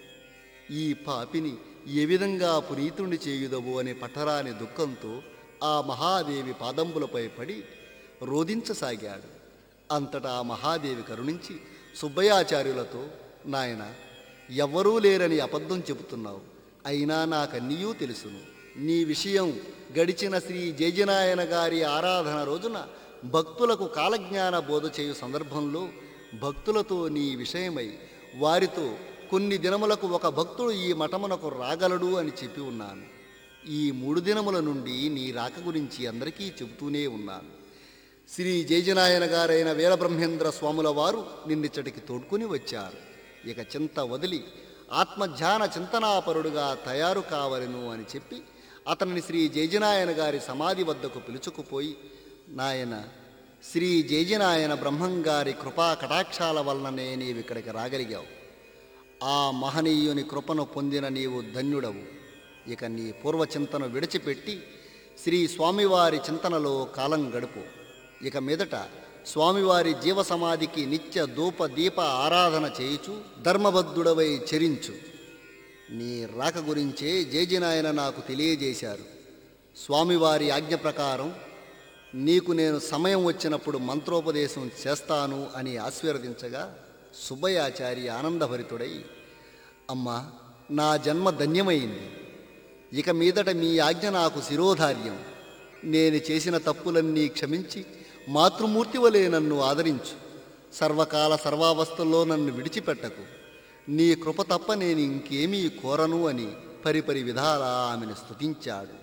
ఈ పాపిని ఏ విధంగా పునీతుణ్ణి చేయుదవు అనే పట్టరాని దుఃఖంతో ఆ మహాదేవి పాదంబులపై పడి రోధించసాగాడు అంతటా ఆ మహాదేవి కరుణించి సుబ్బయాచార్యులతో నాయన ఎవ్వరూ లేరని అబద్ధం చెబుతున్నావు అయినా నాకన్నీయూ తెలుసును నీ విషయం గడిచిన శ్రీ జయజనాయన గారి ఆరాధన రోజున భక్తులకు కాలజ్ఞాన బోధ చేయు సందర్భంలో భక్తులతో నీ విషయమై వారితో కొన్ని దినములకు ఒక భక్తుడు ఈ మఠమునకు రాగలడు అని చెప్పి ఉన్నాను ఈ మూడు దినముల నుండి నీ రాక గురించి అందరికీ చెబుతూనే ఉన్నాను శ్రీ జయజనాయన గారైన వీరబ్రహ్మేంద్ర స్వాముల వారు నిన్నిచ్చటికి తోడ్కొని వచ్చారు ఇక చింత వదిలి ఆత్మధ్యాన చింతనాపరుడుగా తయారు కావలను అని చెప్పి అతనిని శ్రీ జయజనాయన గారి సమాధి వద్దకు పిలుచుకుపోయి నాయన శ్రీ జయజనాయన బ్రహ్మంగారి కృపా కటాక్షాల వలననే నీవు ఇక్కడికి రాగలిగావు ఆ మహనీయుని కృపను పొందిన నీవు ధన్యుడవు ఇక నీ పూర్వచింతను విడిచిపెట్టి శ్రీ స్వామివారి చింతనలో కాలం గడుపు ఇక మీదట స్వామివారి జీవ సమాధికి నిత్య ధూప దీప ఆరాధన చేయుచు ధర్మబద్ధుడవై చరించు నీ రాక గురించే జేజినాయన నాకు తెలియజేశారు స్వామివారి ఆజ్ఞ ప్రకారం నీకు నేను సమయం వచ్చినప్పుడు మంత్రోపదేశం చేస్తాను అని ఆశీర్వదించగా సుబ్బయాచారి ఆనందభరితుడై అమ్మా నా జన్మ ధన్యమైంది ఇక మీదట మీ ఆజ్ఞ నాకు శిరోధార్యం నేను చేసిన తప్పులన్నీ క్షమించి మాతృమూర్తి వలె నన్ను ఆదరించు సర్వకాల సర్వావస్థల్లో నన్ను విడిచిపెట్టకు నీ కృప తప్ప నేను ఇంకేమీ కోరను అని పరిపరి విధాలా ఆమెను స్తుతించాడు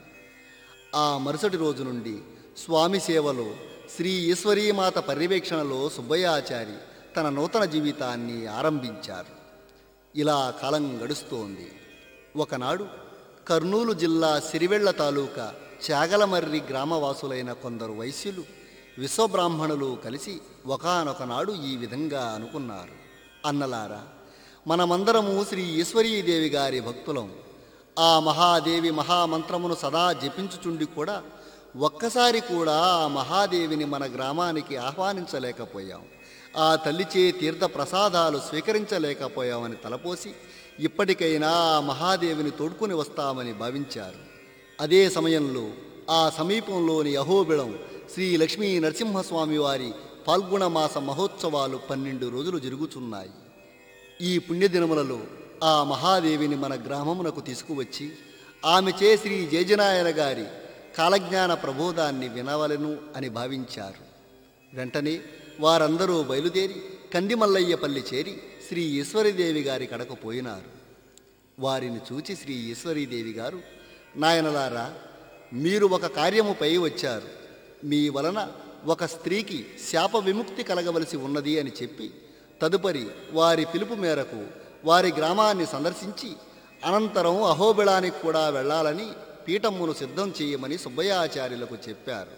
ఆ మరుసటి రోజు నుండి స్వామి సేవలో శ్రీ ఈశ్వరీమాత పర్యవేక్షణలో సుబ్బయాచారి తన నూతన జీవితాన్ని ఆరంభించారు ఇలా కాలం గడుస్తోంది ఒకనాడు కర్నూలు జిల్లా సిరివెళ్ల తాలూకా చాగలమర్రి గ్రామవాసులైన కొందరు వైశ్యులు విశ్వబ్రాహ్మణులు కలిసి ఒకానొకనాడు ఈ విధంగా అనుకున్నారు అన్నలారా మనమందరము శ్రీ ఈశ్వరీదేవి గారి భక్తులం ఆ మహాదేవి మహామంత్రమును సదా జపించుచుండి కూడా ఒక్కసారి కూడా ఆ మహాదేవిని మన గ్రామానికి ఆహ్వానించలేకపోయాం ఆ తల్లిచే తీర్థ ప్రసాదాలు స్వీకరించలేకపోయామని తలపోసి ఇప్పటికైనా ఆ మహాదేవిని తోడుకుని వస్తామని భావించారు అదే సమయంలో ఆ సమీపంలోని అహోబిళం శ్రీ లక్ష్మీ నరసింహస్వామి వారి పాల్గొన మాస మహోత్సవాలు పన్నెండు రోజులు జరుగుచున్నాయి ఈ పుణ్యదినములలో ఆ మహాదేవిని మన గ్రామమునకు తీసుకువచ్చి ఆమెచే శ్రీ జయజనాయన గారి కాలజ్ఞాన ప్రబోధాన్ని వినవలెను అని భావించారు వెంటనే వారందరూ బయలుదేరి కందిమల్లయ్యపల్లి చేరి శ్రీ ఈశ్వరీదేవి గారి కడకు పోయినారు వారిని చూచి శ్రీ ఈశ్వరీదేవి గారు నాయనలారా మీరు ఒక కార్యముపై వచ్చారు మీ వలన ఒక స్త్రీకి శాప విముక్తి కలగవలసి ఉన్నది అని చెప్పి తదుపరి వారి పిలుపు మేరకు వారి గ్రామాన్ని సందర్శించి అనంతరం అహోబిళానికి కూడా వెళ్ళాలని పీఠమ్మును సిద్ధం చేయమని సుబ్బయాచార్యులకు చెప్పారు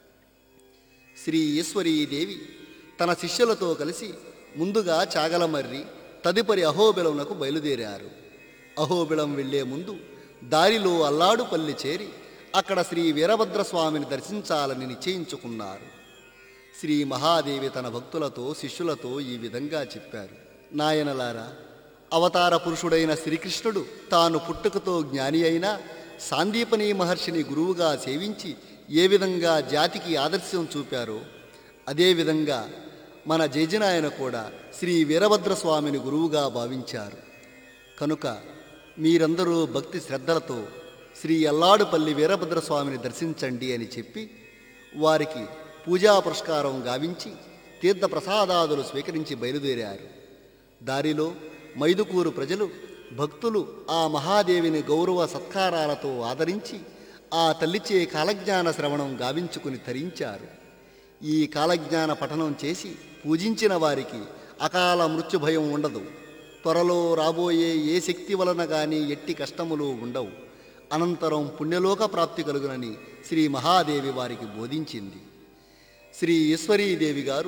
శ్రీ ఈశ్వరీదేవి తన శిష్యులతో కలిసి ముందుగా చాగలమర్రి తదుపరి అహోబిలంనకు బయలుదేరారు అహోబిలం వెళ్లే ముందు దారిలో అల్లాడుపల్లి చేరి అక్కడ శ్రీ వీరభద్రస్వామిని దర్శించాలని నిశ్చయించుకున్నారు శ్రీ మహాదేవి తన భక్తులతో శిష్యులతో ఈ విధంగా చెప్పారు నాయనలారా అవతార పురుషుడైన శ్రీకృష్ణుడు తాను పుట్టుకతో జ్ఞాని అయినా సాందీపని మహర్షిని గురువుగా సేవించి ఏ విధంగా జాతికి ఆదర్శం చూపారో అదేవిధంగా మన జయజనాయన కూడా శ్రీ వీరభద్రస్వామిని గురువుగా భావించారు కనుక మీరందరూ భక్తి శ్రద్ధలతో శ్రీ అల్లాడుపల్లి వీరభద్రస్వామిని దర్శించండి అని చెప్పి వారికి పూజా పురస్కారం గావించి తీర్థ ప్రసాదాదులు స్వీకరించి బయలుదేరారు దారిలో మైదుకూరు ప్రజలు భక్తులు ఆ మహాదేవిని గౌరవ సత్కారాలతో ఆదరించి ఆ తల్లిచే కాలజ్ఞాన శ్రవణం గావించుకుని తరించారు ఈ కాలజ్ఞాన పఠనం చేసి పూజించిన వారికి అకాల మృత్యు భయం ఉండదు త్వరలో రాబోయే ఏ శక్తి వలన గాని ఎట్టి కష్టములు ఉండవు అనంతరం పుణ్యలోక ప్రాప్తి కలుగునని శ్రీ మహాదేవి వారికి బోధించింది శ్రీ ఈశ్వరీదేవి గారు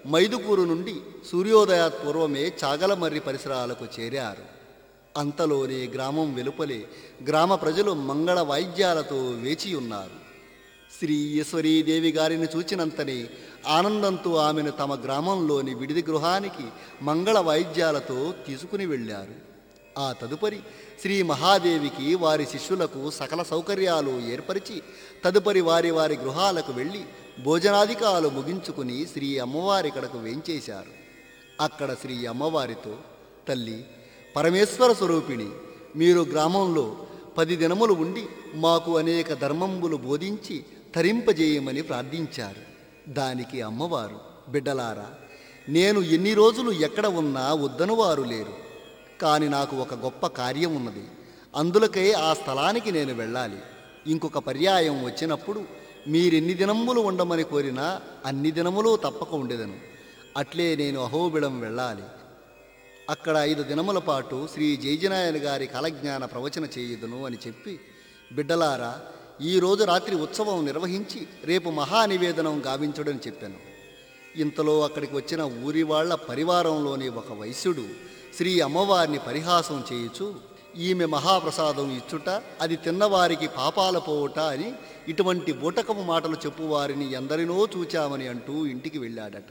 మైదుకూరు నుండి సూర్యోదయాత్ పూర్వమే చాగలమర్రి పరిసరాలకు చేరారు అంతలోనే గ్రామం వెలుపలే గ్రామ ప్రజలు మంగళ వాయిద్యాలతో వేచి ఉన్నారు శ్రీ ఈశ్వరీదేవి గారిని చూచినంతనే ఆనందంతో ఆమెను తమ గ్రామంలోని విడిది గృహానికి మంగళ వాయిద్యాలతో తీసుకుని వెళ్ళారు ఆ తదుపరి శ్రీ మహాదేవికి వారి శిష్యులకు సకల సౌకర్యాలు ఏర్పరిచి తదుపరి వారి వారి గృహాలకు వెళ్ళి భోజనాధికాలు ముగించుకుని శ్రీ అమ్మవారి కడకు వేంచేశారు అక్కడ శ్రీ అమ్మవారితో తల్లి పరమేశ్వర స్వరూపిణి మీరు గ్రామంలో పది దినములు ఉండి మాకు అనేక ధర్మంబులు బోధించి తరింపజేయమని ప్రార్థించారు దానికి అమ్మవారు బిడ్డలారా నేను ఎన్ని రోజులు ఎక్కడ ఉన్నా వద్దను వారు లేరు కాని నాకు ఒక గొప్ప కార్యం ఉన్నది అందులకై ఆ స్థలానికి నేను వెళ్ళాలి ఇంకొక పర్యాయం వచ్చినప్పుడు మీరెన్ని దినములు ఉండమని కోరినా అన్ని దినములు తప్పక ఉండేదను అట్లే నేను అహోబిళం వెళ్ళాలి అక్కడ ఐదు దినముల పాటు శ్రీ జయజనాయన గారి కాలజ్ఞాన ప్రవచన చేయుదును అని చెప్పి బిడ్డలారా ఈ రోజు రాత్రి ఉత్సవం నిర్వహించి రేపు మహానివేదనం గావించుడని చెప్పాను ఇంతలో అక్కడికి వచ్చిన ఊరి వాళ్ళ పరివారంలోని ఒక వైశ్యుడు శ్రీ అమ్మవారిని పరిహాసం చేయుచు ఈమె మహాప్రసాదం ఇచ్చుట అది తిన్నవారికి పాపాల పోవుట అని ఇటువంటి బూటకపు మాటలు చెప్పువారిని ఎందరినో చూచామని అంటూ ఇంటికి వెళ్ళాడట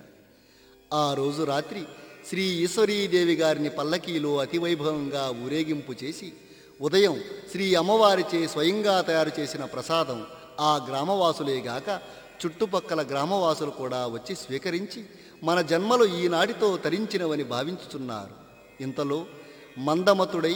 ఆ రోజు రాత్రి శ్రీ ఈశ్వరీదేవి గారిని పల్లకీలో అతివైభవంగా ఊరేగింపు చేసి ఉదయం శ్రీ అమ్మవారిచే స్వయంగా తయారు చేసిన ప్రసాదం ఆ గ్రామవాసులేగాక చుట్టుపక్కల గ్రామవాసులు కూడా వచ్చి స్వీకరించి మన జన్మలు ఈనాటితో తరించినవని భావించుతున్నారు ఇంతలో మందమతుడై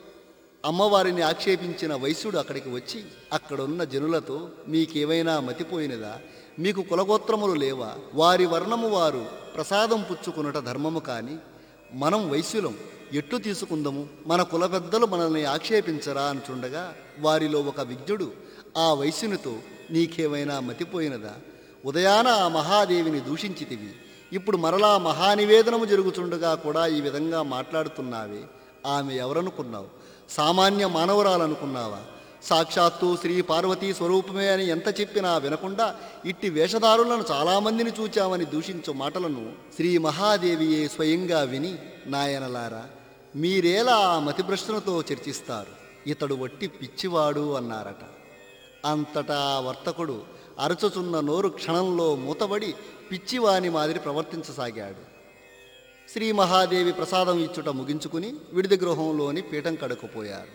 అమ్మవారిని ఆక్షేపించిన వైశ్యుడు అక్కడికి వచ్చి అక్కడున్న జనులతో మీకేమైనా మతిపోయినదా మీకు కులగోత్రములు లేవా వారి వర్ణము వారు ప్రసాదం పుచ్చుకునుట ధర్మము కాని మనం వైశ్యులం ఎట్టు తీసుకుందము మన కుల పెద్దలు మనల్ని ఆక్షేపించరా అనుచుండగా వారిలో ఒక విజ్ఞుడు ఆ వైశ్యునితో నీకేమైనా మతిపోయినదా ఉదయాన ఆ మహాదేవిని దూషించితివి ఇప్పుడు మరలా మహానివేదనము జరుగుచుండగా కూడా ఈ విధంగా మాట్లాడుతున్నావే ఆమె ఎవరనుకున్నావు సామాన్య మానవురాలనుకున్నావా సాక్షాత్తు శ్రీ పార్వతీ స్వరూపమే అని ఎంత చెప్పినా వినకుండా ఇట్టి వేషధారులను చాలామందిని చూచామని దూషించు మాటలను శ్రీ మహాదేవియే స్వయంగా విని నాయనలారా మీరేలా ఆ మతిభ్రష్టనతో చర్చిస్తారు ఇతడు వట్టి పిచ్చివాడు అన్నారట అంతటా ఆ వర్తకుడు అరచుచున్న నోరు క్షణంలో మూతబడి పిచ్చివాని మాదిరి ప్రవర్తించసాగాడు శ్రీ మహాదేవి ప్రసాదం ఇచ్చుట ముగించుకుని విడిది గృహంలోని పీఠం కడుకుపోయారు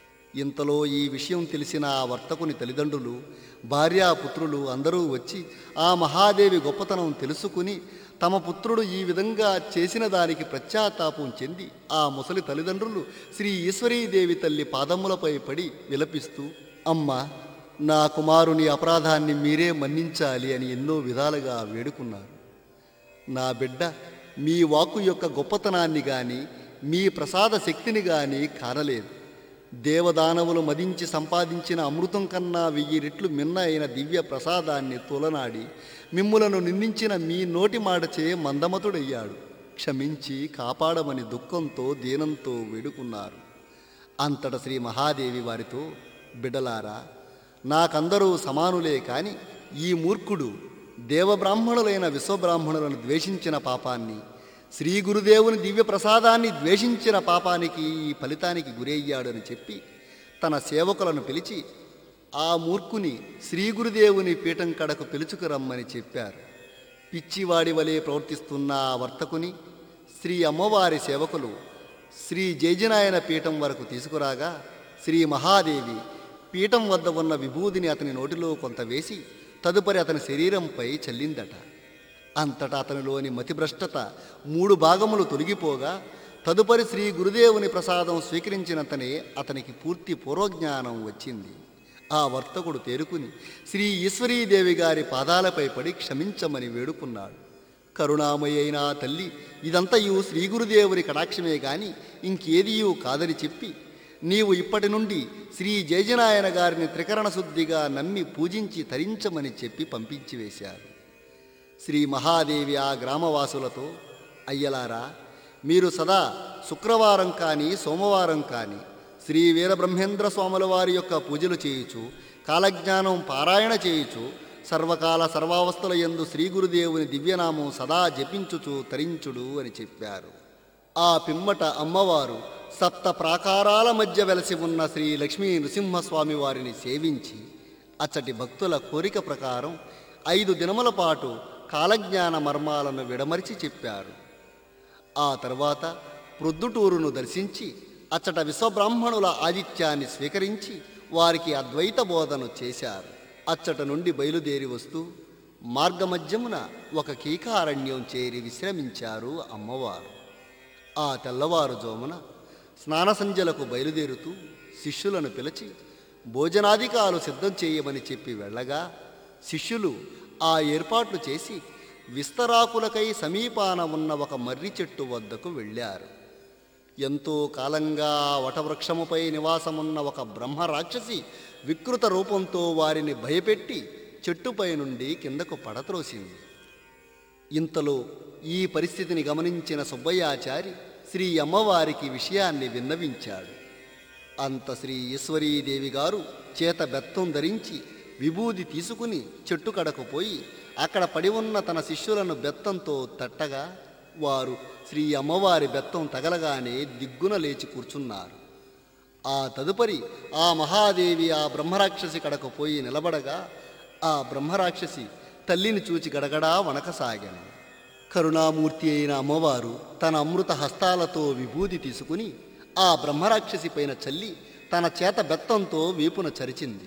ఇంతలో ఈ విషయం తెలిసిన ఆ వర్తకుని తల్లిదండ్రులు భార్యాపుత్రులు అందరూ వచ్చి ఆ మహాదేవి గొప్పతనం తెలుసుకుని తమ పుత్రుడు ఈ విధంగా చేసిన దానికి పశ్చాత్తాపం చెంది ఆ ముసలి తల్లిదండ్రులు శ్రీ ఈశ్వరీదేవి తల్లి పాదములపై పడి విలపిస్తూ అమ్మా నా కుమారుని అపరాధాన్ని మీరే మన్నించాలి అని ఎన్నో విధాలుగా వేడుకున్నారు నా బిడ్డ మీ వాక్కు యొక్క గొప్పతనాన్ని గాని మీ ప్రసాద శక్తిని గాని కానలేదు దేవదానవులు మదించి సంపాదించిన అమృతం కన్నా వెయ్యి రెట్లు మిన్న అయిన దివ్య ప్రసాదాన్ని తొలనాడి మిమ్ములను నిందించిన మీ నోటి మాటచే మందమతుడయ్యాడు క్షమించి కాపాడమని దుఃఖంతో దీనంతో వేడుకున్నారు అంతట శ్రీ మహాదేవి వారితో బిడలారా నాకందరూ సమానులే కాని ఈ మూర్ఖుడు దేవబ్రాహ్మణులైన విశ్వబ్రాహ్మణులను ద్వేషించిన పాపాన్ని శ్రీ గురుదేవుని దివ్య ప్రసాదాన్ని ద్వేషించిన పాపానికి ఈ ఫలితానికి గురయ్యాడని చెప్పి తన సేవకులను పిలిచి ఆ మూర్ఖుని శ్రీ గురుదేవుని పీఠం కడకు పిలుచుకురమ్మని చెప్పారు పిచ్చివాడి వలె ప్రవర్తిస్తున్న ఆ వర్తకుని శ్రీ అమ్మవారి సేవకులు శ్రీ జయజనాయన పీఠం వరకు తీసుకురాగా శ్రీ మహాదేవి పీఠం వద్ద ఉన్న విభూదిని అతని నోటిలో కొంత వేసి తదుపరి అతని శరీరంపై చల్లిందట అంతటా అతనిలోని మతిభ్రష్టత మూడు భాగములు తొలగిపోగా తదుపరి శ్రీ గురుదేవుని ప్రసాదం స్వీకరించినంతనే అతనికి పూర్తి పూర్వజ్ఞానం వచ్చింది ఆ వర్తకుడు తేరుకుని శ్రీ ఈశ్వరీదేవి గారి పాదాలపై పడి క్షమించమని వేడుకున్నాడు కరుణామయి అయిన ఆ తల్లి ఇదంతయు శ్రీ గురుదేవుని కటాక్షమే గాని ఇంకేదియూ కాదని చెప్పి నీవు ఇప్పటి నుండి శ్రీ జయజనాయన గారిని త్రికరణ శుద్ధిగా నమ్మి పూజించి తరించమని చెప్పి పంపించి వేశారు శ్రీ మహాదేవి ఆ గ్రామవాసులతో అయ్యలారా మీరు సదా శుక్రవారం కానీ సోమవారం కానీ శ్రీ వీరబ్రహ్మేంద్ర స్వాముల వారి యొక్క పూజలు చేయుచు కాలజ్ఞానం పారాయణ చేయుచు సర్వకాల సర్వావస్థల యందు శ్రీ గురుదేవుని దివ్యనామం సదా జపించుచు తరించుడు అని చెప్పారు ఆ పిమ్మట అమ్మవారు సప్త ప్రాకారాల మధ్య వెలసి ఉన్న శ్రీ లక్ష్మీ నృసింహస్వామి వారిని సేవించి అచ్చటి భక్తుల కోరిక ప్రకారం ఐదు దినముల పాటు కాలజ్ఞాన మర్మాలను విడమరిచి చెప్పారు ఆ తర్వాత ప్రొద్దుటూరును దర్శించి అచ్చట విశ్వబ్రాహ్మణుల ఆదిత్యాన్ని స్వీకరించి వారికి అద్వైత బోధను చేశారు అచ్చట నుండి బయలుదేరి వస్తూ మార్గమధ్యమున ఒక కీకారణ్యం చేరి విశ్రమించారు అమ్మవారు ఆ తెల్లవారుజామున స్నాన సంధ్యలకు బయలుదేరుతూ శిష్యులను పిలిచి భోజనాధికాలు సిద్ధం చేయమని చెప్పి వెళ్ళగా శిష్యులు ఆ ఏర్పాట్లు చేసి విస్తరాకులకై సమీపాన ఉన్న ఒక మర్రి చెట్టు వద్దకు వెళ్ళారు ఎంతో కాలంగా ఆ వటవృక్షముపై నివాసమున్న ఒక బ్రహ్మ రాక్షసి వికృత రూపంతో వారిని భయపెట్టి చెట్టుపై నుండి కిందకు పడత్రోసింది ఇంతలో ఈ పరిస్థితిని గమనించిన సుబ్బయ్యాచారి శ్రీ అమ్మవారికి విషయాన్ని విన్నవించాడు అంత శ్రీ ఈశ్వరీదేవి గారు చేత బెత్తం ధరించి విభూది తీసుకుని చెట్టు కడకు పోయి అక్కడ పడి ఉన్న తన శిష్యులను బెత్తంతో తట్టగా వారు శ్రీ అమ్మవారి బెత్తం తగలగానే దిగ్గున లేచి కూర్చున్నారు ఆ తదుపరి ఆ మహాదేవి ఆ బ్రహ్మరాక్షసి కడకు పోయి నిలబడగా ఆ బ్రహ్మరాక్షసి తల్లిని చూచి గడగడా వణకసాగాను కరుణామూర్తి అయిన అమ్మవారు తన అమృత హస్తాలతో విభూది తీసుకుని ఆ బ్రహ్మరాక్షసి పైన చల్లి తన చేత బెత్తంతో వీపున చరిచింది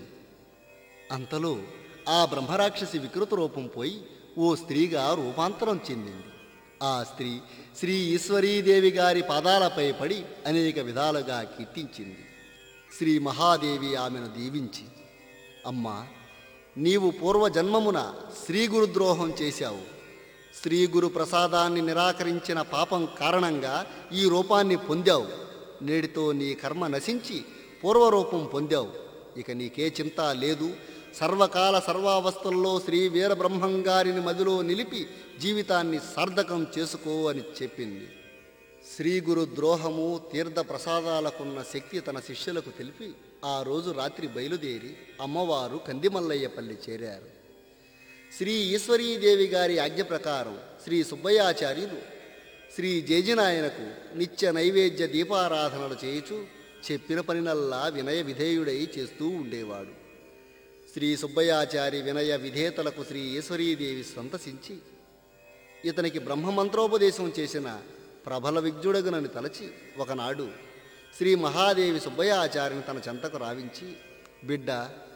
అంతలో ఆ బ్రహ్మరాక్షసి వికృత రూపం పోయి ఓ స్త్రీగా రూపాంతరం చెందింది ఆ స్త్రీ శ్రీ ఈశ్వరీదేవి గారి పాదాలపై పడి అనేక విధాలుగా కీర్తించింది శ్రీ మహాదేవి ఆమెను దీవించి అమ్మా నీవు పూర్వజన్మమున శ్రీ గురుద్రోహం చేశావు శ్రీ గురు ప్రసాదాన్ని నిరాకరించిన పాపం కారణంగా ఈ రూపాన్ని పొందావు నేడితో నీ కర్మ నశించి పూర్వరూపం పొందావు ఇక నీకే చింత లేదు సర్వకాల సర్వావస్థల్లో శ్రీ వీరబ్రహ్మం గారిని మదిలో నిలిపి జీవితాన్ని సార్థకం చేసుకో అని చెప్పింది శ్రీ గురు ద్రోహము తీర్థ ప్రసాదాలకున్న శక్తి తన శిష్యులకు తెలిపి ఆ రోజు రాత్రి బయలుదేరి అమ్మవారు కందిమల్లయ్యపల్లి చేరారు శ్రీ ఈశ్వరీదేవి గారి ఆజ్ఞ ప్రకారం శ్రీ సుబ్బయ్యాచార్యులు శ్రీ జేజినాయనకు నిత్య నైవేద్య దీపారాధనలు చేయుచు చెప్పిన పనినల్లా వినయ విధేయుడై చేస్తూ ఉండేవాడు శ్రీ సుబ్బయ్యాచారి వినయ విధేతలకు శ్రీ ఈశ్వరీదేవి సంతసించి ఇతనికి బ్రహ్మమంత్రోపదేశం చేసిన ప్రబల విజ్ఞుడగునని తలచి ఒకనాడు శ్రీ మహాదేవి సుబ్బయ్యాచార్యని తన చెంతకు రావించి బిడ్డ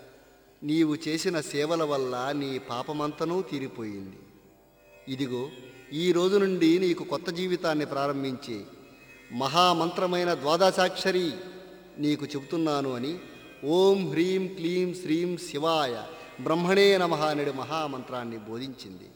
నీవు చేసిన సేవల వల్ల నీ పాపమంతనూ తీరిపోయింది ఇదిగో ఈ రోజు నుండి నీకు కొత్త జీవితాన్ని ప్రారంభించే మహామంత్రమైన ద్వాదశాక్షరి నీకు చెబుతున్నాను అని ఓం హ్రీం క్లీం శ్రీం శివాయ బ్రహ్మణే నమః అనే మహామంత్రాన్ని బోధించింది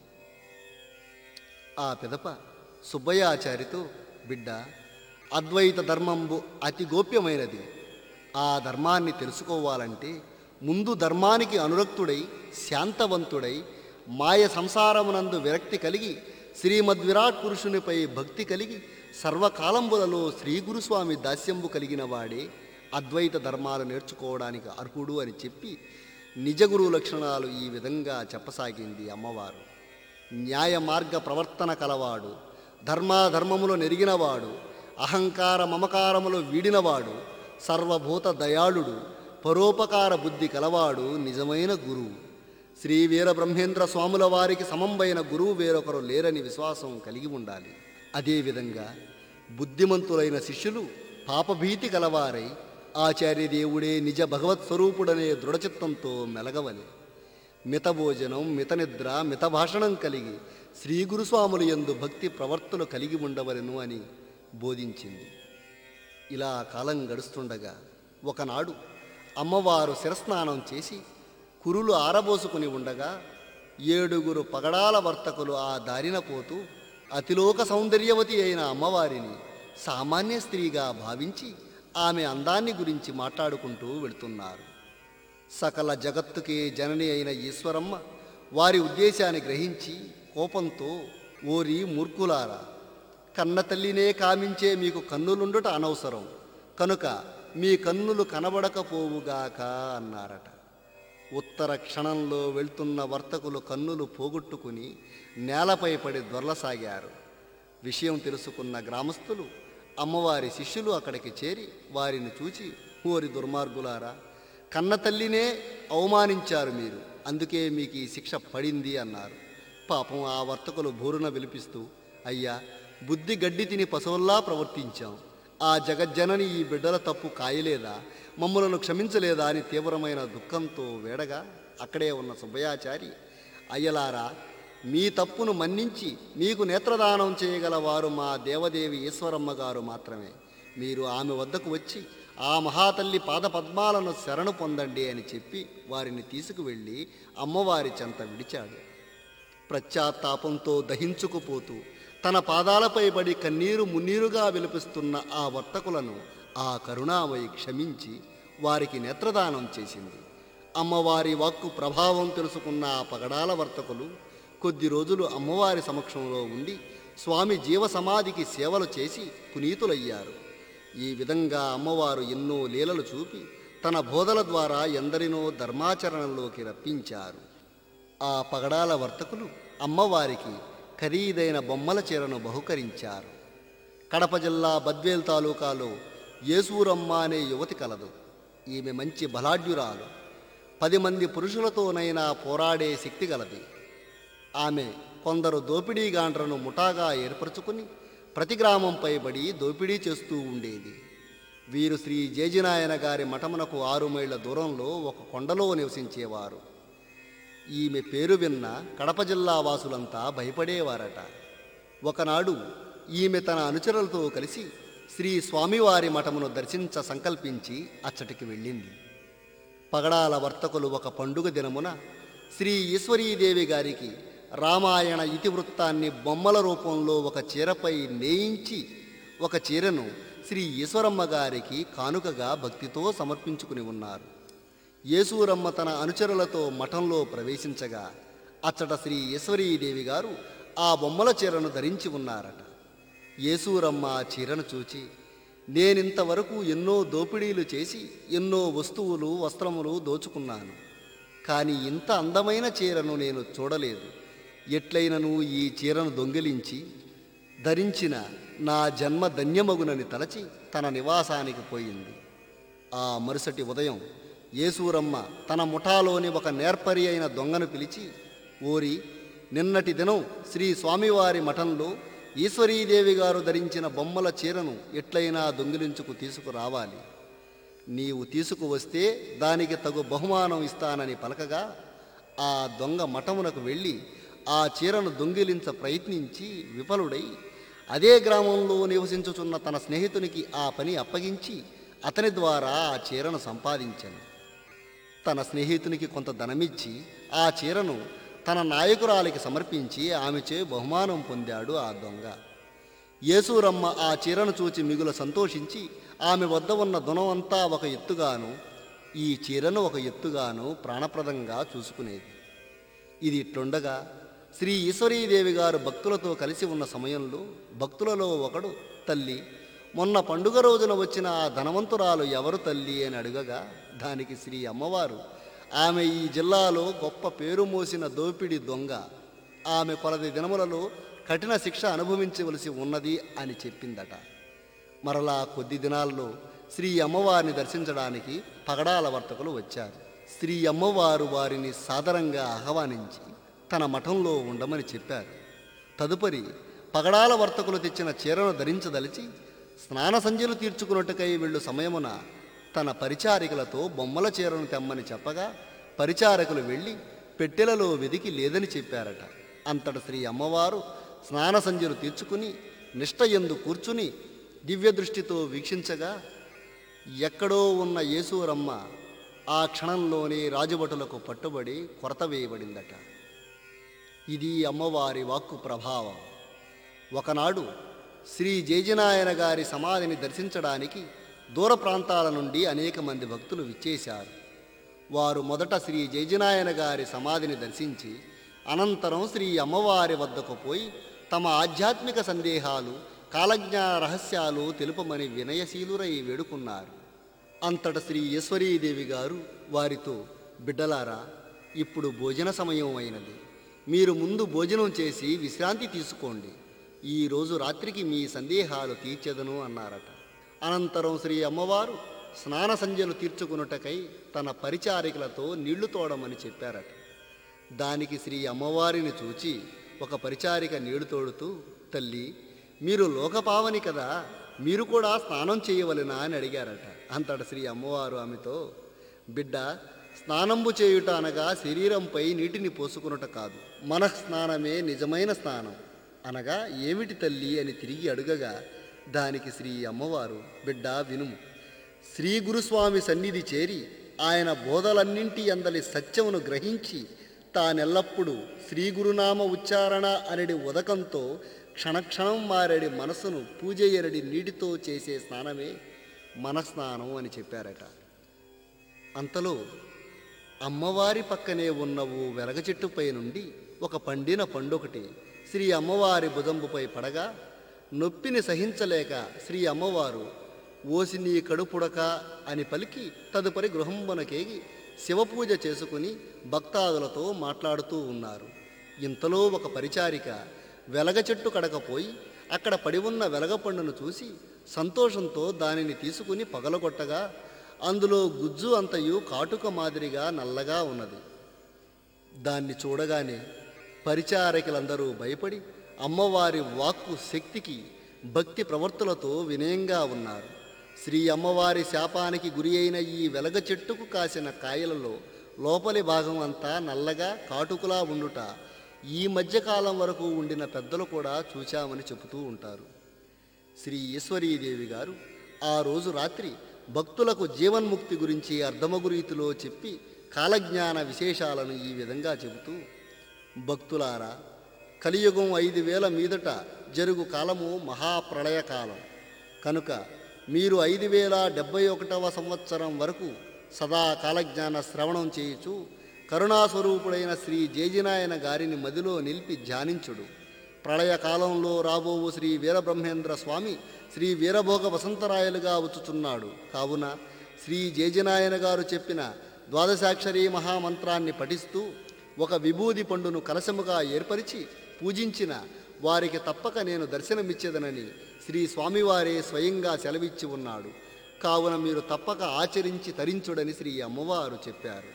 ఆ పిదప సుబ్బయ్యాచారితో బిడ్డ అద్వైత ధర్మంబు అతి గోప్యమైనది ఆ ధర్మాన్ని తెలుసుకోవాలంటే ముందు ధర్మానికి అనురక్తుడై శాంతవంతుడై మాయ సంసారమునందు విరక్తి కలిగి శ్రీమద్విరాట్ పురుషునిపై భక్తి కలిగి సర్వకాలంబులలో శ్రీ గురుస్వామి దాస్యంబు కలిగిన వాడే అద్వైత ధర్మాలు నేర్చుకోవడానికి అర్హుడు అని చెప్పి నిజగురు లక్షణాలు ఈ విధంగా చెప్పసాగింది అమ్మవారు న్యాయ మార్గ ప్రవర్తన కలవాడు ధర్మాధర్మములు నెరిగినవాడు అహంకార మమకారములు వీడినవాడు సర్వభూత దయాళుడు పరోపకార బుద్ధి కలవాడు నిజమైన గురువు శ్రీ వీరబ్రహ్మేంద్ర స్వాముల వారికి సమంబైన గురువు వేరొకరు లేరని విశ్వాసం కలిగి ఉండాలి అదేవిధంగా బుద్ధిమంతులైన శిష్యులు పాపభీతి కలవారై ఆచార్యదేవుడే నిజ భగవత్ స్వరూపుడనే దృఢచిత్తంతో మెలగవలే మితభోజనం మితనిద్ర మితభాషణం కలిగి శ్రీ గురుస్వాములు యందు భక్తి ప్రవర్తులు కలిగి ఉండవలెను అని బోధించింది ఇలా కాలం గడుస్తుండగా ఒకనాడు అమ్మవారు శిరస్నానం చేసి కురులు ఆరబోసుకుని ఉండగా ఏడుగురు పగడాల వర్తకులు ఆ దారిన పోతూ అతిలోక సౌందర్యవతి అయిన అమ్మవారిని సామాన్య స్త్రీగా భావించి ఆమె అందాన్ని గురించి మాట్లాడుకుంటూ వెళుతున్నారు సకల జగత్తుకే జనని అయిన ఈశ్వరమ్మ వారి ఉద్దేశాన్ని గ్రహించి కోపంతో ఓరి మూర్ఖులారా కన్న తల్లినే కామించే మీకు కన్నులుండుట అనవసరం కనుక మీ కన్నులు కనబడకపోవుగాక అన్నారట ఉత్తర క్షణంలో వెళ్తున్న వర్తకులు కన్నులు పోగొట్టుకుని నేలపై పడి దొర్లసాగారు విషయం తెలుసుకున్న గ్రామస్తులు అమ్మవారి శిష్యులు అక్కడికి చేరి వారిని చూచి ఓరి దుర్మార్గులారా కన్న తల్లినే అవమానించారు మీరు అందుకే మీకు ఈ శిక్ష పడింది అన్నారు పాపం ఆ వర్తకులు బోరున విలిపిస్తూ అయ్యా బుద్ధి గడ్డి తిని పశువుల్లా ప్రవర్తించాం ఆ జగజ్జనని ఈ బిడ్డల తప్పు కాయలేదా మమ్మలను క్షమించలేదా అని తీవ్రమైన దుఃఖంతో వేడగా అక్కడే ఉన్న సుబ్బయాచారి అయ్యలారా మీ తప్పును మన్నించి మీకు నేత్రదానం చేయగల వారు మా దేవదేవి ఈశ్వరమ్మ గారు మాత్రమే మీరు ఆమె వద్దకు వచ్చి ఆ మహాతల్లి పాదపద్మాలను శరణు పొందండి అని చెప్పి వారిని తీసుకువెళ్ళి అమ్మవారి చెంత విడిచాడు పశ్చాత్తాపంతో దహించుకుపోతూ తన పాదాలపై పడి కన్నీరు మున్నీరుగా విలపిస్తున్న ఆ వర్తకులను ఆ కరుణామయి క్షమించి వారికి నేత్రదానం చేసింది అమ్మవారి వాక్కు ప్రభావం తెలుసుకున్న ఆ పగడాల వర్తకులు కొద్ది రోజులు అమ్మవారి సమక్షంలో ఉండి స్వామి జీవ సమాధికి సేవలు చేసి పునీతులయ్యారు ఈ విధంగా అమ్మవారు ఎన్నో లీలలు చూపి తన బోధల ద్వారా ఎందరినో ధర్మాచరణలోకి రప్పించారు ఆ పగడాల వర్తకులు అమ్మవారికి ఖరీదైన బొమ్మల చీరను బహుకరించారు కడప జిల్లా బద్వేల్ తాలూకాలో యేసూరమ్మ అనే యువతి కలదు ఈమె మంచి బలాఢ్యురాలు పది మంది పురుషులతోనైనా పోరాడే శక్తి గలది ఆమె కొందరు దోపిడీగాండ్రను ముఠాగా ఏర్పరచుకుని ప్రతి గ్రామంపై బడి దోపిడీ చేస్తూ ఉండేది వీరు శ్రీ జేజినాయన గారి మఠమునకు ఆరు మైళ్ళ దూరంలో ఒక కొండలో నివసించేవారు ఈమె పేరు విన్న కడప జిల్లా వాసులంతా భయపడేవారట ఒకనాడు ఈమె తన అనుచరులతో కలిసి శ్రీ స్వామివారి మఠమును దర్శించ సంకల్పించి అచ్చటికి వెళ్ళింది పగడాల వర్తకులు ఒక పండుగ దినమున శ్రీ ఈశ్వరీదేవి గారికి రామాయణ ఇతివృత్తాన్ని బొమ్మల రూపంలో ఒక చీరపై నేయించి ఒక చీరను శ్రీ ఈశ్వరమ్మ గారికి కానుకగా భక్తితో సమర్పించుకుని ఉన్నారు యేసూరమ్మ తన అనుచరులతో మఠంలో ప్రవేశించగా అచ్చట శ్రీ ఈశ్వరీదేవి గారు ఆ బొమ్మల చీరను ధరించి ఉన్నారట యేసూరమ్మ ఆ చీరను చూచి నేనింతవరకు ఎన్నో దోపిడీలు చేసి ఎన్నో వస్తువులు వస్త్రములు దోచుకున్నాను కానీ ఇంత అందమైన చీరను నేను చూడలేదు ఎట్లయినను ఈ చీరను దొంగిలించి ధరించిన నా జన్మ ధన్యమగునని తలచి తన నివాసానికి పోయింది ఆ మరుసటి ఉదయం యేసూరమ్మ తన ముఠాలోని ఒక నేర్పరి అయిన దొంగను పిలిచి ఓరి నిన్నటి దినం శ్రీ స్వామివారి మఠంలో ఈశ్వరీదేవి గారు ధరించిన బొమ్మల చీరను ఎట్లయినా దొంగిలించుకు తీసుకురావాలి నీవు తీసుకువస్తే దానికి తగు బహుమానం ఇస్తానని పలకగా ఆ దొంగ మఠమునకు వెళ్ళి ఆ చీరను దొంగిలించ ప్రయత్నించి విఫలుడై అదే గ్రామంలో నివసించుచున్న తన స్నేహితునికి ఆ పని అప్పగించి అతని ద్వారా ఆ చీరను సంపాదించాను తన స్నేహితునికి కొంత ధనమిచ్చి ఆ చీరను తన నాయకురాలికి సమర్పించి ఆమెచే బహుమానం పొందాడు ఆ దొంగ యేసూరమ్మ ఆ చీరను చూచి మిగుల సంతోషించి ఆమె వద్ద ఉన్న ధనమంతా ఒక ఎత్తుగాను ఈ చీరను ఒక ఎత్తుగాను ప్రాణప్రదంగా చూసుకునేది ఇది ఇట్లుండగా శ్రీ ఈశ్వరీదేవి గారు భక్తులతో కలిసి ఉన్న సమయంలో భక్తులలో ఒకడు తల్లి మొన్న పండుగ రోజున వచ్చిన ఆ ధనవంతురాలు ఎవరు తల్లి అని అడుగగా దానికి శ్రీ అమ్మవారు ఆమె ఈ జిల్లాలో గొప్ప పేరు మోసిన దోపిడి దొంగ ఆమె కొలది దినములలో కఠిన శిక్ష అనుభవించవలసి ఉన్నది అని చెప్పిందట మరలా కొద్ది దినాల్లో శ్రీ అమ్మవారిని దర్శించడానికి పగడాల వర్తకులు వచ్చారు శ్రీ అమ్మవారు వారిని సాదరంగా ఆహ్వానించి తన మఠంలో ఉండమని చెప్పారు తదుపరి పగడాల వర్తకులు తెచ్చిన చీరను ధరించదలిచి స్నాన సంధ్యలు తీర్చుకున్నట్టుకై వెళ్ళు సమయమున తన పరిచారికలతో బొమ్మల చీరను తెమ్మని చెప్పగా పరిచారకులు వెళ్ళి పెట్టెలలో వెదికి లేదని చెప్పారట అంతట శ్రీ అమ్మవారు స్నాన సంధ్యలు తీర్చుకుని నిష్ట ఎందు కూర్చుని దివ్య దృష్టితో వీక్షించగా ఎక్కడో ఉన్న యేసూరమ్మ ఆ క్షణంలోనే రాజభటులకు పట్టుబడి కొరత వేయబడిందట ఇది అమ్మవారి వాక్కు ప్రభావం ఒకనాడు శ్రీ జయజనాయన గారి సమాధిని దర్శించడానికి దూర ప్రాంతాల నుండి అనేక మంది భక్తులు విచ్చేశారు వారు మొదట శ్రీ జయజనాయన గారి సమాధిని దర్శించి అనంతరం శ్రీ అమ్మవారి వద్దకు పోయి తమ ఆధ్యాత్మిక సందేహాలు కాలజ్ఞాన రహస్యాలు తెలుపమని వినయశీలురై వేడుకున్నారు అంతట శ్రీ ఈశ్వరీదేవి గారు వారితో బిడ్డలారా ఇప్పుడు భోజన సమయం అయినది మీరు ముందు భోజనం చేసి విశ్రాంతి తీసుకోండి ఈ రోజు రాత్రికి మీ సందేహాలు తీర్చెదను అన్నారట అనంతరం శ్రీ అమ్మవారు స్నాన సంధ్యలు తీర్చుకున్నటకై తన పరిచారికలతో నీళ్లు తోడమని చెప్పారట దానికి శ్రీ అమ్మవారిని చూచి ఒక పరిచారిక నీళ్లు తోడుతూ తల్లి మీరు లోకపావని కదా మీరు కూడా స్నానం చేయవలెనా అని అడిగారట అంతట శ్రీ అమ్మవారు ఆమెతో బిడ్డ స్నానంబు చేయుట అనగా శరీరంపై నీటిని పోసుకునుట కాదు మనఃస్నానమే నిజమైన స్నానం అనగా ఏమిటి తల్లి అని తిరిగి అడుగగా దానికి శ్రీ అమ్మవారు బిడ్డ వినుము శ్రీ గురుస్వామి సన్నిధి చేరి ఆయన బోధలన్నింటి అందలి సత్యమును గ్రహించి తానెల్లప్పుడూ శ్రీ గురునామ ఉచ్చారణ అనడి ఉదకంతో క్షణక్షణం మారడి మనసును పూజయ్యరడి నీటితో చేసే స్నానమే మనస్నానం అని చెప్పారట అంతలో అమ్మవారి పక్కనే ఉన్న ఓ వెలగ చెట్టుపై నుండి ఒక పండిన పండొకటి శ్రీ అమ్మవారి భుజంబుపై పడగా నొప్పిని సహించలేక శ్రీ అమ్మవారు ఓసి నీ కడుపుడక అని పలికి తదుపరి గృహంబునకేగి శివపూజ చేసుకుని భక్తాదులతో మాట్లాడుతూ ఉన్నారు ఇంతలో ఒక పరిచారిక వెలగ చెట్టు కడకపోయి అక్కడ పడి ఉన్న వెలగ పండును చూసి సంతోషంతో దానిని తీసుకుని పగలగొట్టగా అందులో గుజ్జు అంతయు కాటుక మాదిరిగా నల్లగా ఉన్నది దాన్ని చూడగానే పరిచారకులందరూ భయపడి అమ్మవారి వాక్కు శక్తికి భక్తి ప్రవర్తులతో వినయంగా ఉన్నారు శ్రీ అమ్మవారి శాపానికి గురి అయిన ఈ వెలగ చెట్టుకు కాసిన కాయలలో లోపలి భాగం అంతా నల్లగా కాటుకులా ఉండుట ఈ మధ్యకాలం వరకు ఉండిన పెద్దలు కూడా చూచామని చెబుతూ ఉంటారు శ్రీ ఈశ్వరీదేవి గారు ఆ రోజు రాత్రి భక్తులకు జీవన్ముక్తి గురించి అర్ధమగురీతిలో చెప్పి కాలజ్ఞాన విశేషాలను ఈ విధంగా చెబుతూ భక్తులారా కలియుగం ఐదు వేల మీదట జరుగు కాలము మహాప్రళయ కాలం కనుక మీరు ఐదు వేల డెబ్బై ఒకటవ సంవత్సరం వరకు సదా కాలజ్ఞాన శ్రవణం చేయుచు కరుణాస్వరూపుడైన శ్రీ జేజినాయన గారిని మదిలో నిలిపి ధ్యానించుడు ప్రళయకాలంలో రాబోవు శ్రీ వీరబ్రహ్మేంద్ర స్వామి శ్రీ వీరభోగ వసంతరాయలుగా వచ్చుచున్నాడు కావున శ్రీ జేజినాయన గారు చెప్పిన ద్వాదశాక్షరీ మహామంత్రాన్ని పఠిస్తూ ఒక విభూది పండును కలశముగా ఏర్పరిచి పూజించిన వారికి తప్పక నేను దర్శనమిచ్చేదనని శ్రీ స్వామివారే స్వయంగా సెలవిచ్చి ఉన్నాడు కావున మీరు తప్పక ఆచరించి తరించుడని శ్రీ అమ్మవారు చెప్పారు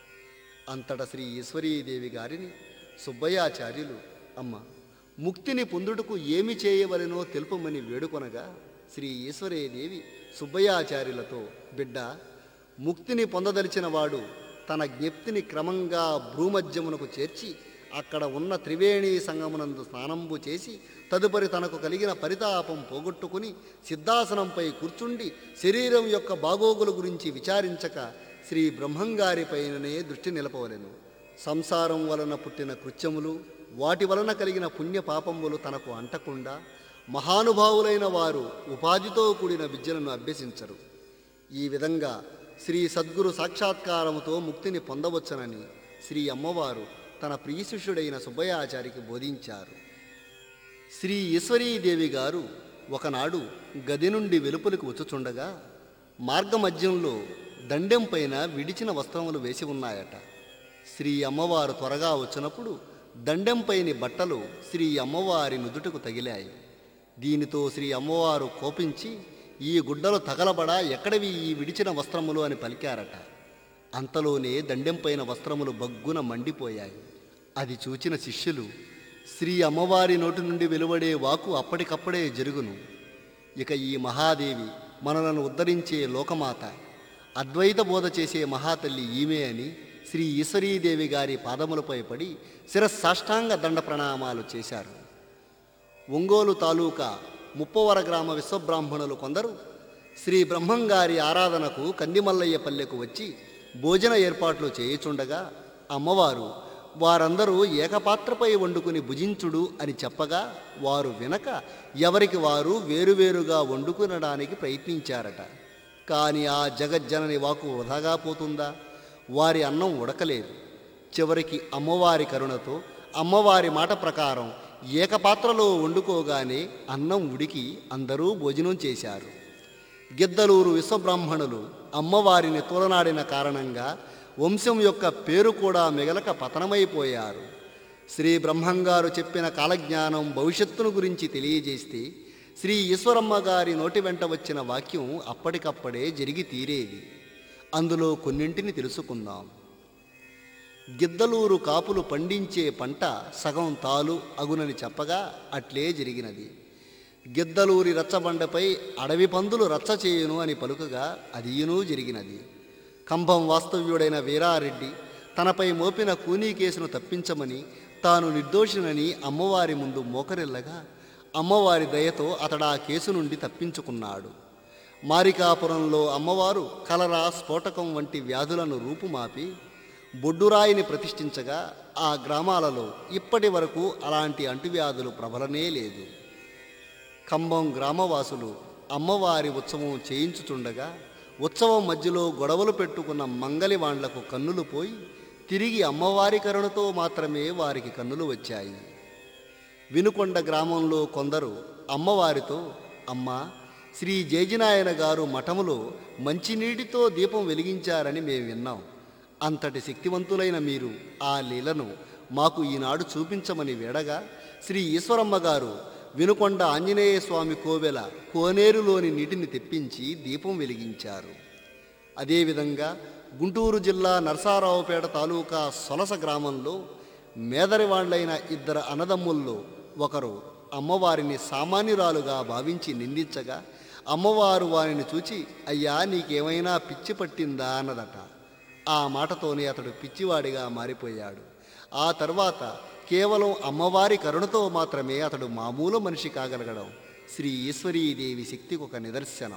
అంతట శ్రీ ఈశ్వరీదేవి గారిని సుబ్బయ్యాచార్యులు అమ్మ ముక్తిని పొందుటకు ఏమి చేయవలెనో తెలుపమని వేడుకొనగా శ్రీ ఈశ్వరీదేవి సుబ్బయ్యాచార్యులతో బిడ్డ ముక్తిని పొందదలిచిన వాడు తన జ్ఞప్తిని క్రమంగా భ్రూమధ్యమునకు చేర్చి అక్కడ ఉన్న త్రివేణి సంగమునందు స్నానంబు చేసి తదుపరి తనకు కలిగిన పరితాపం పోగొట్టుకుని సిద్ధాసనంపై కూర్చుండి శరీరం యొక్క బాగోగుల గురించి విచారించక శ్రీ బ్రహ్మంగారిపైననే దృష్టి నిలపవలెను సంసారం వలన పుట్టిన కృత్యములు వాటి వలన కలిగిన పుణ్య పాపములు తనకు అంటకుండా మహానుభావులైన వారు ఉపాధితో కూడిన విద్యలను అభ్యసించరు ఈ విధంగా శ్రీ సద్గురు సాక్షాత్కారముతో ముక్తిని పొందవచ్చునని శ్రీ అమ్మవారు తన ప్రియశిష్యుడైన సుబ్బయాచారికి బోధించారు శ్రీ ఈశ్వరీదేవి గారు ఒకనాడు గది నుండి వెలుపలికి వచ్చుచుండగా మార్గమధ్యంలో దండెం పైన విడిచిన వస్త్రములు వేసి ఉన్నాయట శ్రీ అమ్మవారు త్వరగా వచ్చినప్పుడు దండెంపైని బట్టలు శ్రీ అమ్మవారి నుదుటకు తగిలాయి దీనితో శ్రీ అమ్మవారు కోపించి ఈ గుడ్డలు తగలబడా ఎక్కడవి ఈ విడిచిన వస్త్రములు అని పలికారట అంతలోనే దండెంపైన వస్త్రములు బగ్గున మండిపోయాయి అది చూచిన శిష్యులు శ్రీ అమ్మవారి నోటి నుండి వెలువడే వాకు అప్పటికప్పుడే జరుగును ఇక ఈ మహాదేవి మనలను ఉద్ధరించే లోకమాత అద్వైత బోధ చేసే మహాతల్లి ఈమె అని శ్రీ ఈశ్వరీదేవి గారి పాదములపై పడి శిరస్సాష్టాంగ దండ ప్రణామాలు చేశారు ఒంగోలు తాలూకా ముప్పవర గ్రామ విశ్వబ్రాహ్మణులు కొందరు శ్రీ బ్రహ్మంగారి ఆరాధనకు కందిమల్లయ్య పల్లెకు వచ్చి భోజన ఏర్పాట్లు చేయుచుండగా అమ్మవారు వారందరూ ఏకపాత్రపై వండుకుని భుజించుడు అని చెప్పగా వారు వినక ఎవరికి వారు వేరువేరుగా వండుకునడానికి ప్రయత్నించారట కానీ ఆ జగజ్జనని వాకు వృధాగా పోతుందా వారి అన్నం ఉడకలేదు చివరికి అమ్మవారి కరుణతో అమ్మవారి మాట ప్రకారం ఏకపాత్రలో వండుకోగానే అన్నం ఉడికి అందరూ భోజనం చేశారు గిద్దలూరు విశ్వబ్రాహ్మణులు అమ్మవారిని తోలనాడిన కారణంగా వంశం యొక్క పేరు కూడా మిగలక పతనమైపోయారు శ్రీ బ్రహ్మంగారు చెప్పిన కాలజ్ఞానం భవిష్యత్తును గురించి తెలియజేస్తే శ్రీ ఈశ్వరమ్మ గారి నోటి వెంట వచ్చిన వాక్యం అప్పటికప్పుడే జరిగి తీరేది అందులో కొన్నింటిని తెలుసుకుందాం గిద్దలూరు కాపులు పండించే పంట సగం తాలు అగునని చెప్పగా అట్లే జరిగినది గిద్దలూరి రచ్చబండపై అడవి పందులు రచ్చ చేయును అని పలుకగా అదియునూ జరిగినది కంభం వాస్తవ్యుడైన వీరారెడ్డి తనపై మోపిన కూనీ కేసును తప్పించమని తాను నిర్దోషినని అమ్మవారి ముందు మోకరిల్లగా అమ్మవారి దయతో అతడు ఆ కేసు నుండి తప్పించుకున్నాడు మారికాపురంలో అమ్మవారు కలరా స్ఫోటకం వంటి వ్యాధులను రూపుమాపి బొడ్డురాయిని ప్రతిష్ఠించగా ఆ గ్రామాలలో ఇప్పటి వరకు అలాంటి అంటువ్యాధులు ప్రబలనే లేదు కంబం గ్రామవాసులు అమ్మవారి ఉత్సవం చేయించుచుండగా ఉత్సవం మధ్యలో గొడవలు పెట్టుకున్న మంగలివాండ్లకు కన్నులు పోయి తిరిగి అమ్మవారి కరుణతో మాత్రమే వారికి కన్నులు వచ్చాయి వినుకొండ గ్రామంలో కొందరు అమ్మవారితో అమ్మా శ్రీ జేజినాయన గారు మఠములో మంచినీటితో దీపం వెలిగించారని మేము విన్నాం అంతటి శక్తివంతులైన మీరు ఆ లీలను మాకు ఈనాడు చూపించమని వేడగా శ్రీ ఈశ్వరమ్మ గారు వినుకొండ ఆంజనేయ స్వామి కోవెల కోనేరులోని నీటిని తెప్పించి దీపం వెలిగించారు అదేవిధంగా గుంటూరు జిల్లా నరసారావుపేట తాలూకా సొలస గ్రామంలో మేదరివాళ్లైన ఇద్దరు అన్నదమ్ముల్లో ఒకరు అమ్మవారిని సామాన్యురాలుగా భావించి నిందించగా అమ్మవారు వారిని చూచి అయ్యా నీకేమైనా పిచ్చి పట్టిందా అన్నదట ఆ మాటతోనే అతడు పిచ్చివాడిగా మారిపోయాడు ఆ తర్వాత కేవలం అమ్మవారి కరుణతో మాత్రమే అతడు మామూలు మనిషి కాగలగడం శ్రీ ఈశ్వరీదేవి శక్తికి ఒక నిదర్శనం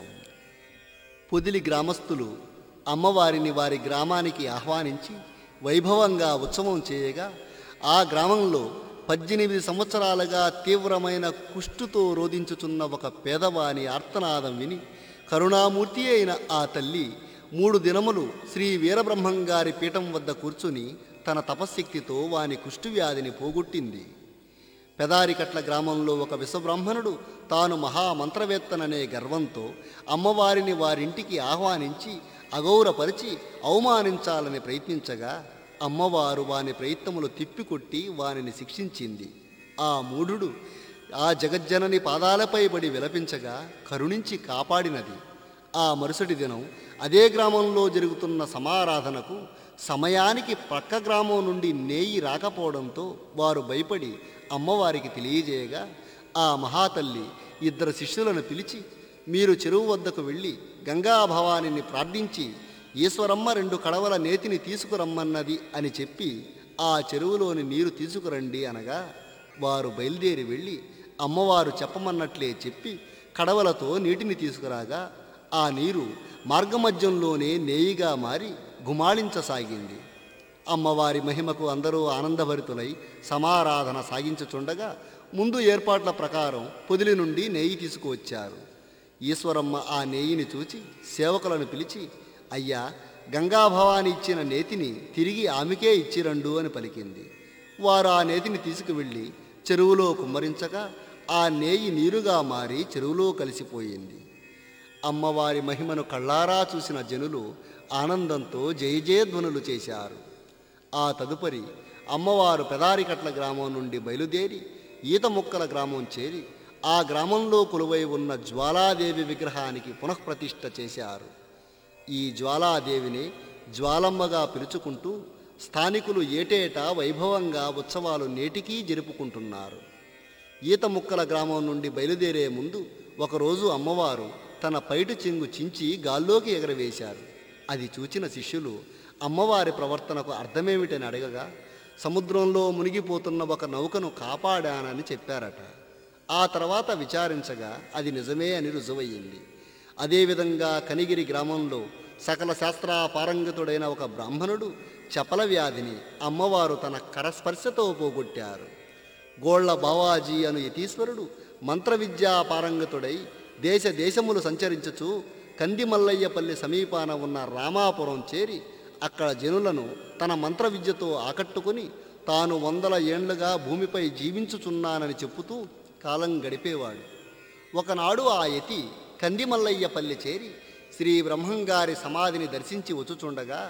పొదిలి గ్రామస్తులు అమ్మవారిని వారి గ్రామానికి ఆహ్వానించి వైభవంగా ఉత్సవం చేయగా ఆ గ్రామంలో పద్దెనిమిది సంవత్సరాలుగా తీవ్రమైన కుష్టుతో రోధించుచున్న ఒక పేదవాని ఆర్తనాదం విని కరుణామూర్తి అయిన ఆ తల్లి మూడు దినములు శ్రీ వీరబ్రహ్మం గారి పీఠం వద్ద కూర్చుని తన తపశ్శక్తితో వాని కుష్టు వ్యాధిని పోగొట్టింది పెదారికట్ల గ్రామంలో ఒక విశ్వబ్రాహ్మణుడు తాను మహామంత్రవేత్తననే గర్వంతో అమ్మవారిని వారింటికి ఆహ్వానించి అగౌరపరిచి అవమానించాలని ప్రయత్నించగా అమ్మవారు వాని ప్రయత్నములు తిప్పికొట్టి వానిని శిక్షించింది ఆ మూఢుడు ఆ జగజ్జనని పాదాలపై పడి విలపించగా కరుణించి కాపాడినది ఆ మరుసటి దినం అదే గ్రామంలో జరుగుతున్న సమారాధనకు సమయానికి ప్రక్క గ్రామం నుండి నేయి రాకపోవడంతో వారు భయపడి అమ్మవారికి తెలియజేయగా ఆ మహాతల్లి ఇద్దరు శిష్యులను పిలిచి మీరు చెరువు వద్దకు వెళ్ళి గంగా భవానిని ప్రార్థించి ఈశ్వరమ్మ రెండు కడవల నేతిని తీసుకురమ్మన్నది అని చెప్పి ఆ చెరువులోని నీరు తీసుకురండి అనగా వారు బయలుదేరి వెళ్ళి అమ్మవారు చెప్పమన్నట్లే చెప్పి కడవలతో నీటిని తీసుకురాగా ఆ నీరు మార్గమధ్యంలోనే నేయిగా మారి గుమాళించసాగింది అమ్మవారి మహిమకు అందరూ ఆనందభరితులై సమారాధన సాగించుచుండగా ముందు ఏర్పాట్ల ప్రకారం పొదిలి నుండి నెయ్యి తీసుకువచ్చారు ఈశ్వరమ్మ ఆ నెయ్యిని చూచి సేవకులను పిలిచి అయ్యా గంగాభవాని ఇచ్చిన నేతిని తిరిగి ఆమెకే ఇచ్చిరండు అని పలికింది వారు ఆ నేతిని తీసుకువెళ్ళి చెరువులో కుమ్మరించగా ఆ నేయి నీరుగా మారి చెరువులో కలిసిపోయింది అమ్మవారి మహిమను కళ్ళారా చూసిన జనులు ఆనందంతో జయజయధ్వనులు చేశారు ఆ తదుపరి అమ్మవారు పెదారికట్ల గ్రామం నుండి బయలుదేరి ఈత మొక్కల గ్రామం చేరి ఆ గ్రామంలో కొలువై ఉన్న జ్వాలాదేవి విగ్రహానికి పునఃప్రతిష్ఠ చేశారు ఈ జ్వాలాదేవిని జ్వాలమ్మగా పిలుచుకుంటూ స్థానికులు ఏటేటా వైభవంగా ఉత్సవాలు నేటికీ జరుపుకుంటున్నారు ఈత ముక్కల గ్రామం నుండి బయలుదేరే ముందు ఒకరోజు అమ్మవారు తన పైటు చెంగు చించి గాల్లోకి ఎగరవేశారు అది చూచిన శిష్యులు అమ్మవారి ప్రవర్తనకు అర్థమేమిటని అడగగా సముద్రంలో మునిగిపోతున్న ఒక నౌకను కాపాడానని చెప్పారట ఆ తర్వాత విచారించగా అది నిజమే అని రుజువయ్యింది అదేవిధంగా కనిగిరి గ్రామంలో సకల శాస్త్ర పారంగతుడైన ఒక బ్రాహ్మణుడు చపల వ్యాధిని అమ్మవారు తన కరస్పర్శతో పోగొట్టారు గోళ్ల బావాజీ అను యతీశ్వరుడు మంత్ర విద్యా పారంగతుడై దేశ దేశములు సంచరించుచు కందిమల్లయ్యపల్లి సమీపాన ఉన్న రామాపురం చేరి అక్కడ జనులను తన మంత్ర విద్యతో ఆకట్టుకుని తాను వందల ఏండ్లుగా భూమిపై జీవించుచున్నానని చెప్పుతూ కాలం గడిపేవాడు ఒకనాడు ఆ యతి కందిమల్లయ్యపల్లి చేరి శ్రీ బ్రహ్మంగారి సమాధిని దర్శించి వచ్చుచుండగా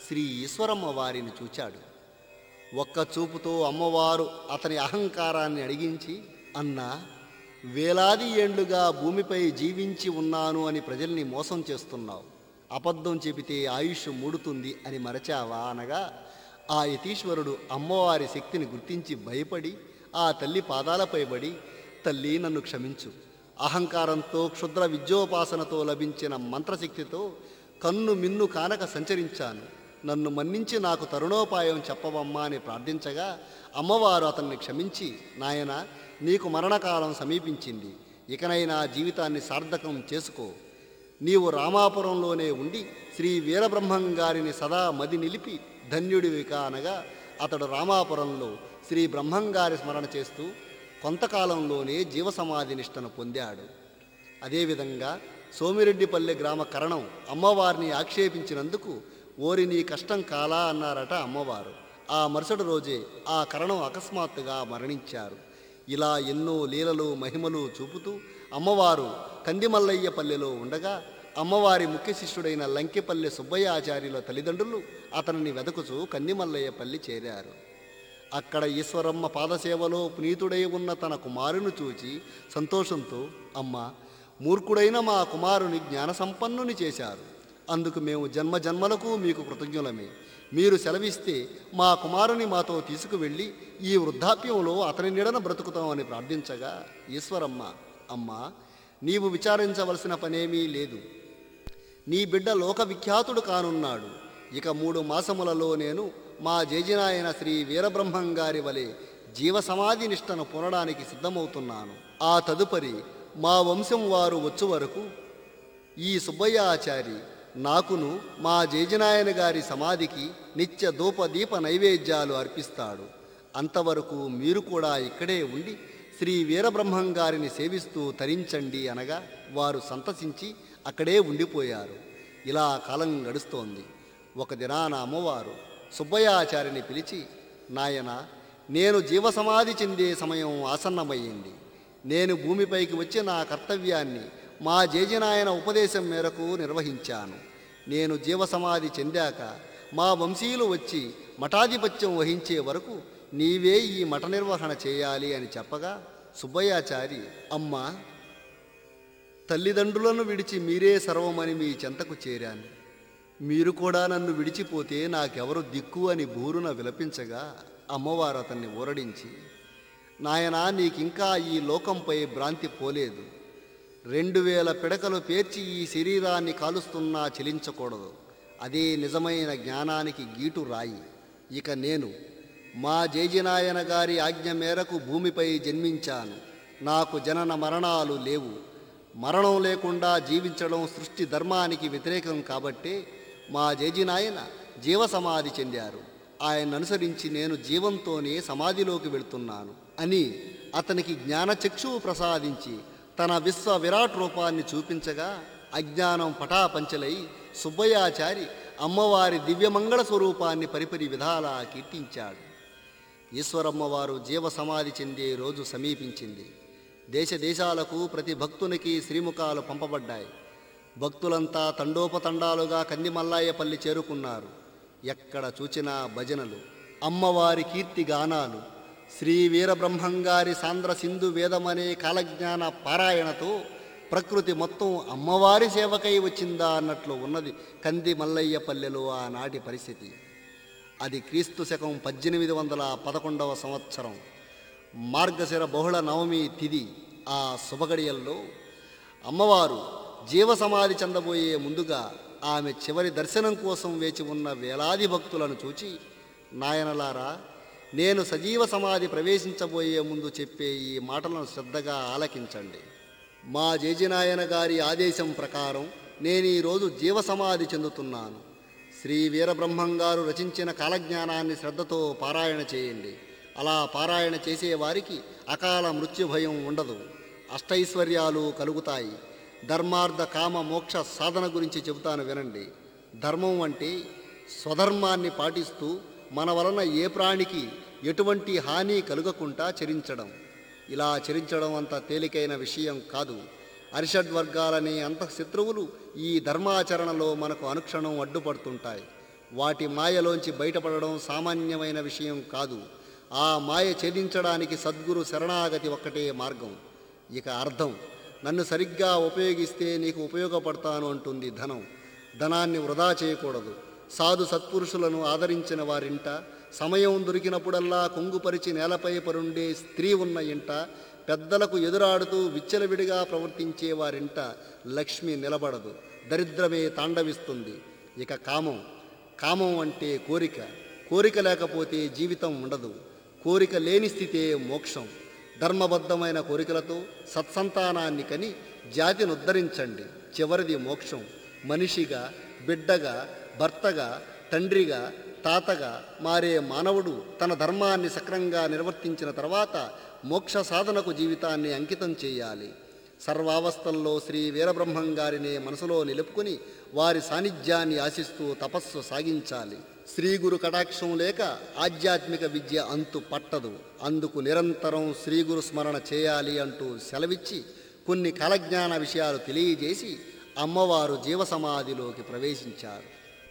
శ్రీ ఈశ్వరమ్మ వారిని చూచాడు ఒక్క చూపుతో అమ్మవారు అతని అహంకారాన్ని అడిగించి అన్నా వేలాది ఏండ్లుగా భూమిపై జీవించి ఉన్నాను అని ప్రజల్ని మోసం చేస్తున్నావు అబద్ధం చెబితే ఆయుష్ మూడుతుంది అని మరచావా అనగా ఆ యతీశ్వరుడు అమ్మవారి శక్తిని గుర్తించి భయపడి ఆ తల్లి పాదాలపై పడి తల్లి నన్ను క్షమించు అహంకారంతో క్షుద్ర విద్యోపాసనతో లభించిన మంత్రశక్తితో కన్ను మిన్ను కానక సంచరించాను నన్ను మన్నించి నాకు తరుణోపాయం చెప్పవమ్మా అని ప్రార్థించగా అమ్మవారు అతన్ని క్షమించి నాయన నీకు మరణకాలం సమీపించింది ఇకనైనా జీవితాన్ని సార్థకం చేసుకో నీవు రామాపురంలోనే ఉండి శ్రీ వీరబ్రహ్మం గారిని సదా మది నిలిపి ధన్యుడివి అనగా అతడు రామాపురంలో శ్రీ బ్రహ్మం గారి స్మరణ చేస్తూ కొంతకాలంలోనే జీవసమాధి నిష్టను పొందాడు అదేవిధంగా సోమిరెడ్డిపల్లె గ్రామ కరణం అమ్మవారిని ఆక్షేపించినందుకు ఓరి నీ కష్టం కాలా అన్నారట అమ్మవారు ఆ మరుసటి రోజే ఆ కరణం అకస్మాత్తుగా మరణించారు ఇలా ఎన్నో లీలలు మహిమలు చూపుతూ అమ్మవారు కందిమల్లయ్య పల్లెలో ఉండగా అమ్మవారి ముఖ్య శిష్యుడైన లంకెపల్లె సుబ్బయ్య ఆచార్యుల తల్లిదండ్రులు అతనిని వెదకుచూ కందిమల్లయ్య పల్లి చేరారు అక్కడ ఈశ్వరమ్మ పాదసేవలో పునీతుడై ఉన్న తన కుమారుని చూచి సంతోషంతో అమ్మ మూర్ఖుడైన మా కుమారుని జ్ఞాన సంపన్నుని చేశారు అందుకు మేము జన్మ జన్మలకు మీకు కృతజ్ఞులమే మీరు సెలవిస్తే మా కుమారుని మాతో తీసుకువెళ్ళి ఈ వృద్ధాప్యంలో అతని నీడన బ్రతుకుతామని ప్రార్థించగా ఈశ్వరమ్మ అమ్మ నీవు విచారించవలసిన పనేమీ లేదు నీ బిడ్డ లోక విఖ్యాతుడు కానున్నాడు ఇక మూడు మాసములలో నేను మా జేజినాయన శ్రీ వీరబ్రహ్మం గారి వలె జీవ సమాధి నిష్టను పొనడానికి సిద్ధమవుతున్నాను ఆ తదుపరి మా వంశం వారు వచ్చు వరకు ఈ సుబ్బయ్య ఆచారి నాకును మా జేజనాయన గారి సమాధికి నిత్య ధూప దీప నైవేద్యాలు అర్పిస్తాడు అంతవరకు మీరు కూడా ఇక్కడే ఉండి శ్రీ వీరబ్రహ్మం గారిని సేవిస్తూ తరించండి అనగా వారు సంతసించి అక్కడే ఉండిపోయారు ఇలా కాలం గడుస్తోంది ఒక దినాన అమ్మవారు సుబ్బయ్యాచారిని పిలిచి నాయన నేను జీవసమాధి చెందే సమయం ఆసన్నమయ్యింది నేను భూమిపైకి వచ్చి నా కర్తవ్యాన్ని మా జేజనాయన ఉపదేశం మేరకు నిర్వహించాను నేను జీవసమాధి చెందాక మా వంశీయులు వచ్చి మఠాధిపత్యం వహించే వరకు నీవే ఈ మఠ నిర్వహణ చేయాలి అని చెప్పగా సుబ్బయ్యాచారి అమ్మ తల్లిదండ్రులను విడిచి మీరే సర్వమని మీ చెంతకు చేరాను మీరు కూడా నన్ను విడిచిపోతే నాకెవరు దిక్కు అని బూరున విలపించగా అమ్మవారు అతన్ని ఊరడించి నాయనా నీకింకా ఈ లోకంపై భ్రాంతి పోలేదు రెండు వేల పిడకలు పేర్చి ఈ శరీరాన్ని కాలుస్తున్నా చెలించకూడదు అదే నిజమైన జ్ఞానానికి గీటు రాయి ఇక నేను మా జేజినాయన గారి ఆజ్ఞ మేరకు భూమిపై జన్మించాను నాకు జనన మరణాలు లేవు మరణం లేకుండా జీవించడం సృష్టి ధర్మానికి వ్యతిరేకం కాబట్టే మా జేజినాయన జీవసమాధి చెందారు ఆయన అనుసరించి నేను జీవంతోనే సమాధిలోకి వెళుతున్నాను అని అతనికి జ్ఞానచక్షువు ప్రసాదించి తన విశ్వ విరాట్ రూపాన్ని చూపించగా అజ్ఞానం పటాపంచలై సుబ్బయ్యాచారి అమ్మవారి దివ్యమంగళ స్వరూపాన్ని పరిపరి విధాలా కీర్తించాడు ఈశ్వరమ్మవారు జీవ సమాధి చెందే రోజు సమీపించింది దేశ దేశాలకు ప్రతి భక్తునికి శ్రీముఖాలు పంపబడ్డాయి భక్తులంతా తండోపతండాలుగా కందిమల్లాయపల్లి చేరుకున్నారు ఎక్కడ చూచినా భజనలు అమ్మవారి కీర్తి గానాలు శ్రీ వీరబ్రహ్మంగారి సాంద్ర సింధు వేదమనే కాలజ్ఞాన పారాయణతో ప్రకృతి మొత్తం అమ్మవారి సేవకై వచ్చిందా అన్నట్లు ఉన్నది కంది మల్లయ్య పల్లెలో ఆనాటి పరిస్థితి అది క్రీస్తు శకం పద్దెనిమిది వందల పదకొండవ సంవత్సరం మార్గశిర బహుళ నవమి తిథి ఆ శుభగడియల్లో అమ్మవారు జీవసమాధి చెందబోయే ముందుగా ఆమె చివరి దర్శనం కోసం వేచి ఉన్న వేలాది భక్తులను చూచి నాయనలారా నేను సజీవ సమాధి ప్రవేశించబోయే ముందు చెప్పే ఈ మాటలను శ్రద్ధగా ఆలకించండి మా జేజినాయన గారి ఆదేశం ప్రకారం నేను ఈరోజు జీవసమాధి చెందుతున్నాను శ్రీ వీరబ్రహ్మం గారు రచించిన కాలజ్ఞానాన్ని శ్రద్ధతో పారాయణ చేయండి అలా పారాయణ చేసేవారికి అకాల మృత్యు భయం ఉండదు అష్టైశ్వర్యాలు కలుగుతాయి ధర్మార్థ కామ మోక్ష సాధన గురించి చెబుతాను వినండి ధర్మం అంటే స్వధర్మాన్ని పాటిస్తూ మన వలన ఏ ప్రాణికి ఎటువంటి హాని కలుగకుండా చరించడం ఇలా చరించడం అంత తేలికైన విషయం కాదు అరిషడ్ వర్గాలనే అంతఃశత్రువులు ఈ ధర్మాచరణలో మనకు అనుక్షణం అడ్డుపడుతుంటాయి వాటి మాయలోంచి బయటపడడం సామాన్యమైన విషయం కాదు ఆ మాయ ఛేదించడానికి సద్గురు శరణాగతి ఒక్కటే మార్గం ఇక అర్థం నన్ను సరిగ్గా ఉపయోగిస్తే నీకు ఉపయోగపడతాను అంటుంది ధనం ధనాన్ని వృధా చేయకూడదు సాధు సత్పురుషులను ఆదరించిన వారింట సమయం దొరికినప్పుడల్లా కొంగుపరిచి నేలపై పరుండే స్త్రీ ఉన్న ఇంట పెద్దలకు ఎదురాడుతూ విచ్చలవిడిగా ప్రవర్తించే వారింట లక్ష్మి నిలబడదు దరిద్రమే తాండవిస్తుంది ఇక కామం కామం అంటే కోరిక కోరిక లేకపోతే జీవితం ఉండదు కోరిక లేని స్థితే మోక్షం ధర్మబద్ధమైన కోరికలతో సత్సంతానాన్ని కని జాతిని ఉద్ధరించండి చివరిది మోక్షం మనిషిగా బిడ్డగా భర్తగా తండ్రిగా తాతగా మారే మానవుడు తన ధర్మాన్ని సక్రంగా నిర్వర్తించిన తర్వాత మోక్ష సాధనకు జీవితాన్ని అంకితం చేయాలి సర్వావస్థల్లో శ్రీ వీరబ్రహ్మం గారిని మనసులో నిలుపుకుని వారి సాన్నిధ్యాన్ని ఆశిస్తూ తపస్సు సాగించాలి శ్రీ గురు కటాక్షం లేక ఆధ్యాత్మిక విద్య అంతు పట్టదు అందుకు నిరంతరం శ్రీ గురు స్మరణ చేయాలి అంటూ సెలవిచ్చి కొన్ని కాలజ్ఞాన విషయాలు తెలియజేసి అమ్మవారు జీవసమాధిలోకి ప్రవేశించారు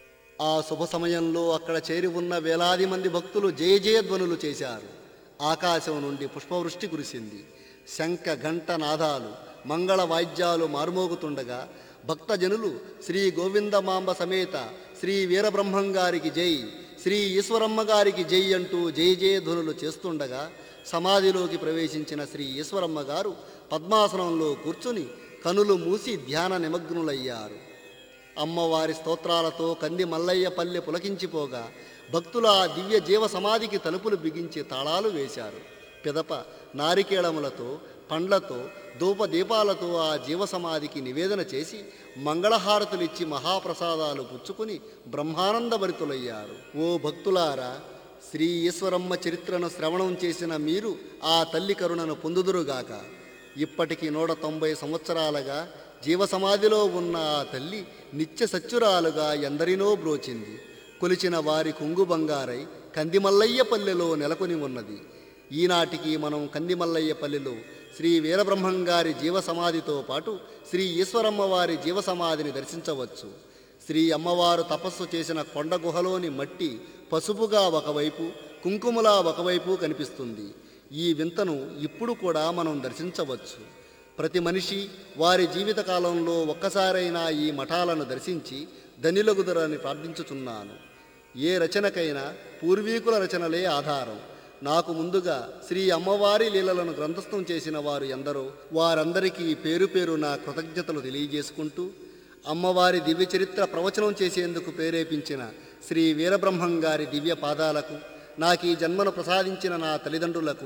ఆ శుభ సమయంలో అక్కడ చేరి ఉన్న వేలాది మంది భక్తులు జయ జయధ్వనులు చేశారు ఆకాశం నుండి పుష్పవృష్టి కురిసింది శంఖ ఘంట నాదాలు మంగళ వాయిద్యాలు మారుమోగుతుండగా భక్తజనులు శ్రీ గోవిందమాంబ సమేత శ్రీ వీరబ్రహ్మం గారికి జై శ్రీ ఈశ్వరమ్మ గారికి జై అంటూ జయ జయధ్వనులు చేస్తుండగా సమాధిలోకి ప్రవేశించిన శ్రీ ఈశ్వరమ్మ గారు పద్మాసనంలో కూర్చుని కనులు మూసి ధ్యాన నిమగ్నులయ్యారు అమ్మవారి స్తోత్రాలతో కంది మల్లయ్య పల్లె పులకించిపోగా భక్తుల ఆ దివ్య జీవ సమాధికి తలుపులు బిగించి తాళాలు వేశారు పిదప నారికేళములతో పండ్లతో ధూపదీపాలతో ఆ జీవ సమాధికి నివేదన చేసి మంగళహారతులిచ్చి మహాప్రసాదాలు పుచ్చుకుని బ్రహ్మానందభరితులయ్యారు ఓ భక్తులారా శ్రీ ఈశ్వరమ్మ చరిత్రను శ్రవణం చేసిన మీరు ఆ తల్లి కరుణను పొందుదురుగాక ఇప్పటికి నూట తొంభై సంవత్సరాలుగా జీవసమాధిలో ఉన్న ఆ తల్లి నిత్య సత్యురాలుగా ఎందరినో బ్రోచింది కొలిచిన వారి కొంగు బంగారై కందిమల్లయ్య పల్లెలో నెలకొని ఉన్నది ఈనాటికి మనం కందిమల్లయ్య పల్లెలో శ్రీ వీరబ్రహ్మం గారి జీవసమాధితో పాటు శ్రీ ఈశ్వరమ్మ వారి జీవసమాధిని దర్శించవచ్చు శ్రీ అమ్మవారు తపస్సు చేసిన కొండ గుహలోని మట్టి పసుపుగా ఒకవైపు కుంకుమలా ఒకవైపు కనిపిస్తుంది ఈ వింతను ఇప్పుడు కూడా మనం దర్శించవచ్చు ప్రతి మనిషి వారి జీవితకాలంలో ఒక్కసారైనా ఈ మఠాలను దర్శించి ధనిలగుదరని ప్రార్థించుచున్నాను ఏ రచనకైనా పూర్వీకుల రచనలే ఆధారం నాకు ముందుగా శ్రీ అమ్మవారి లీలలను గ్రంథస్థం చేసిన వారు ఎందరో వారందరికీ పేరు పేరు నా కృతజ్ఞతలు తెలియజేసుకుంటూ అమ్మవారి దివ్య చరిత్ర ప్రవచనం చేసేందుకు ప్రేరేపించిన శ్రీ వీరబ్రహ్మం గారి దివ్య పాదాలకు నాకు ఈ జన్మను ప్రసాదించిన నా తల్లిదండ్రులకు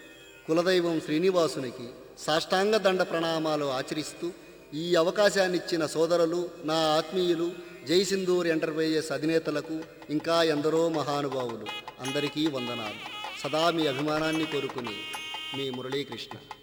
కులదైవం శ్రీనివాసునికి సాష్టాంగ దండ ప్రణామాలు ఆచరిస్తూ ఈ అవకాశాన్నిచ్చిన సోదరులు నా ఆత్మీయులు జైసింధూర్ ఎంటర్ప్రైజెస్ అధినేతలకు ఇంకా ఎందరో మహానుభావులు అందరికీ వందనాలు సదా మీ అభిమానాన్ని కోరుకుని మీ మురళీకృష్ణ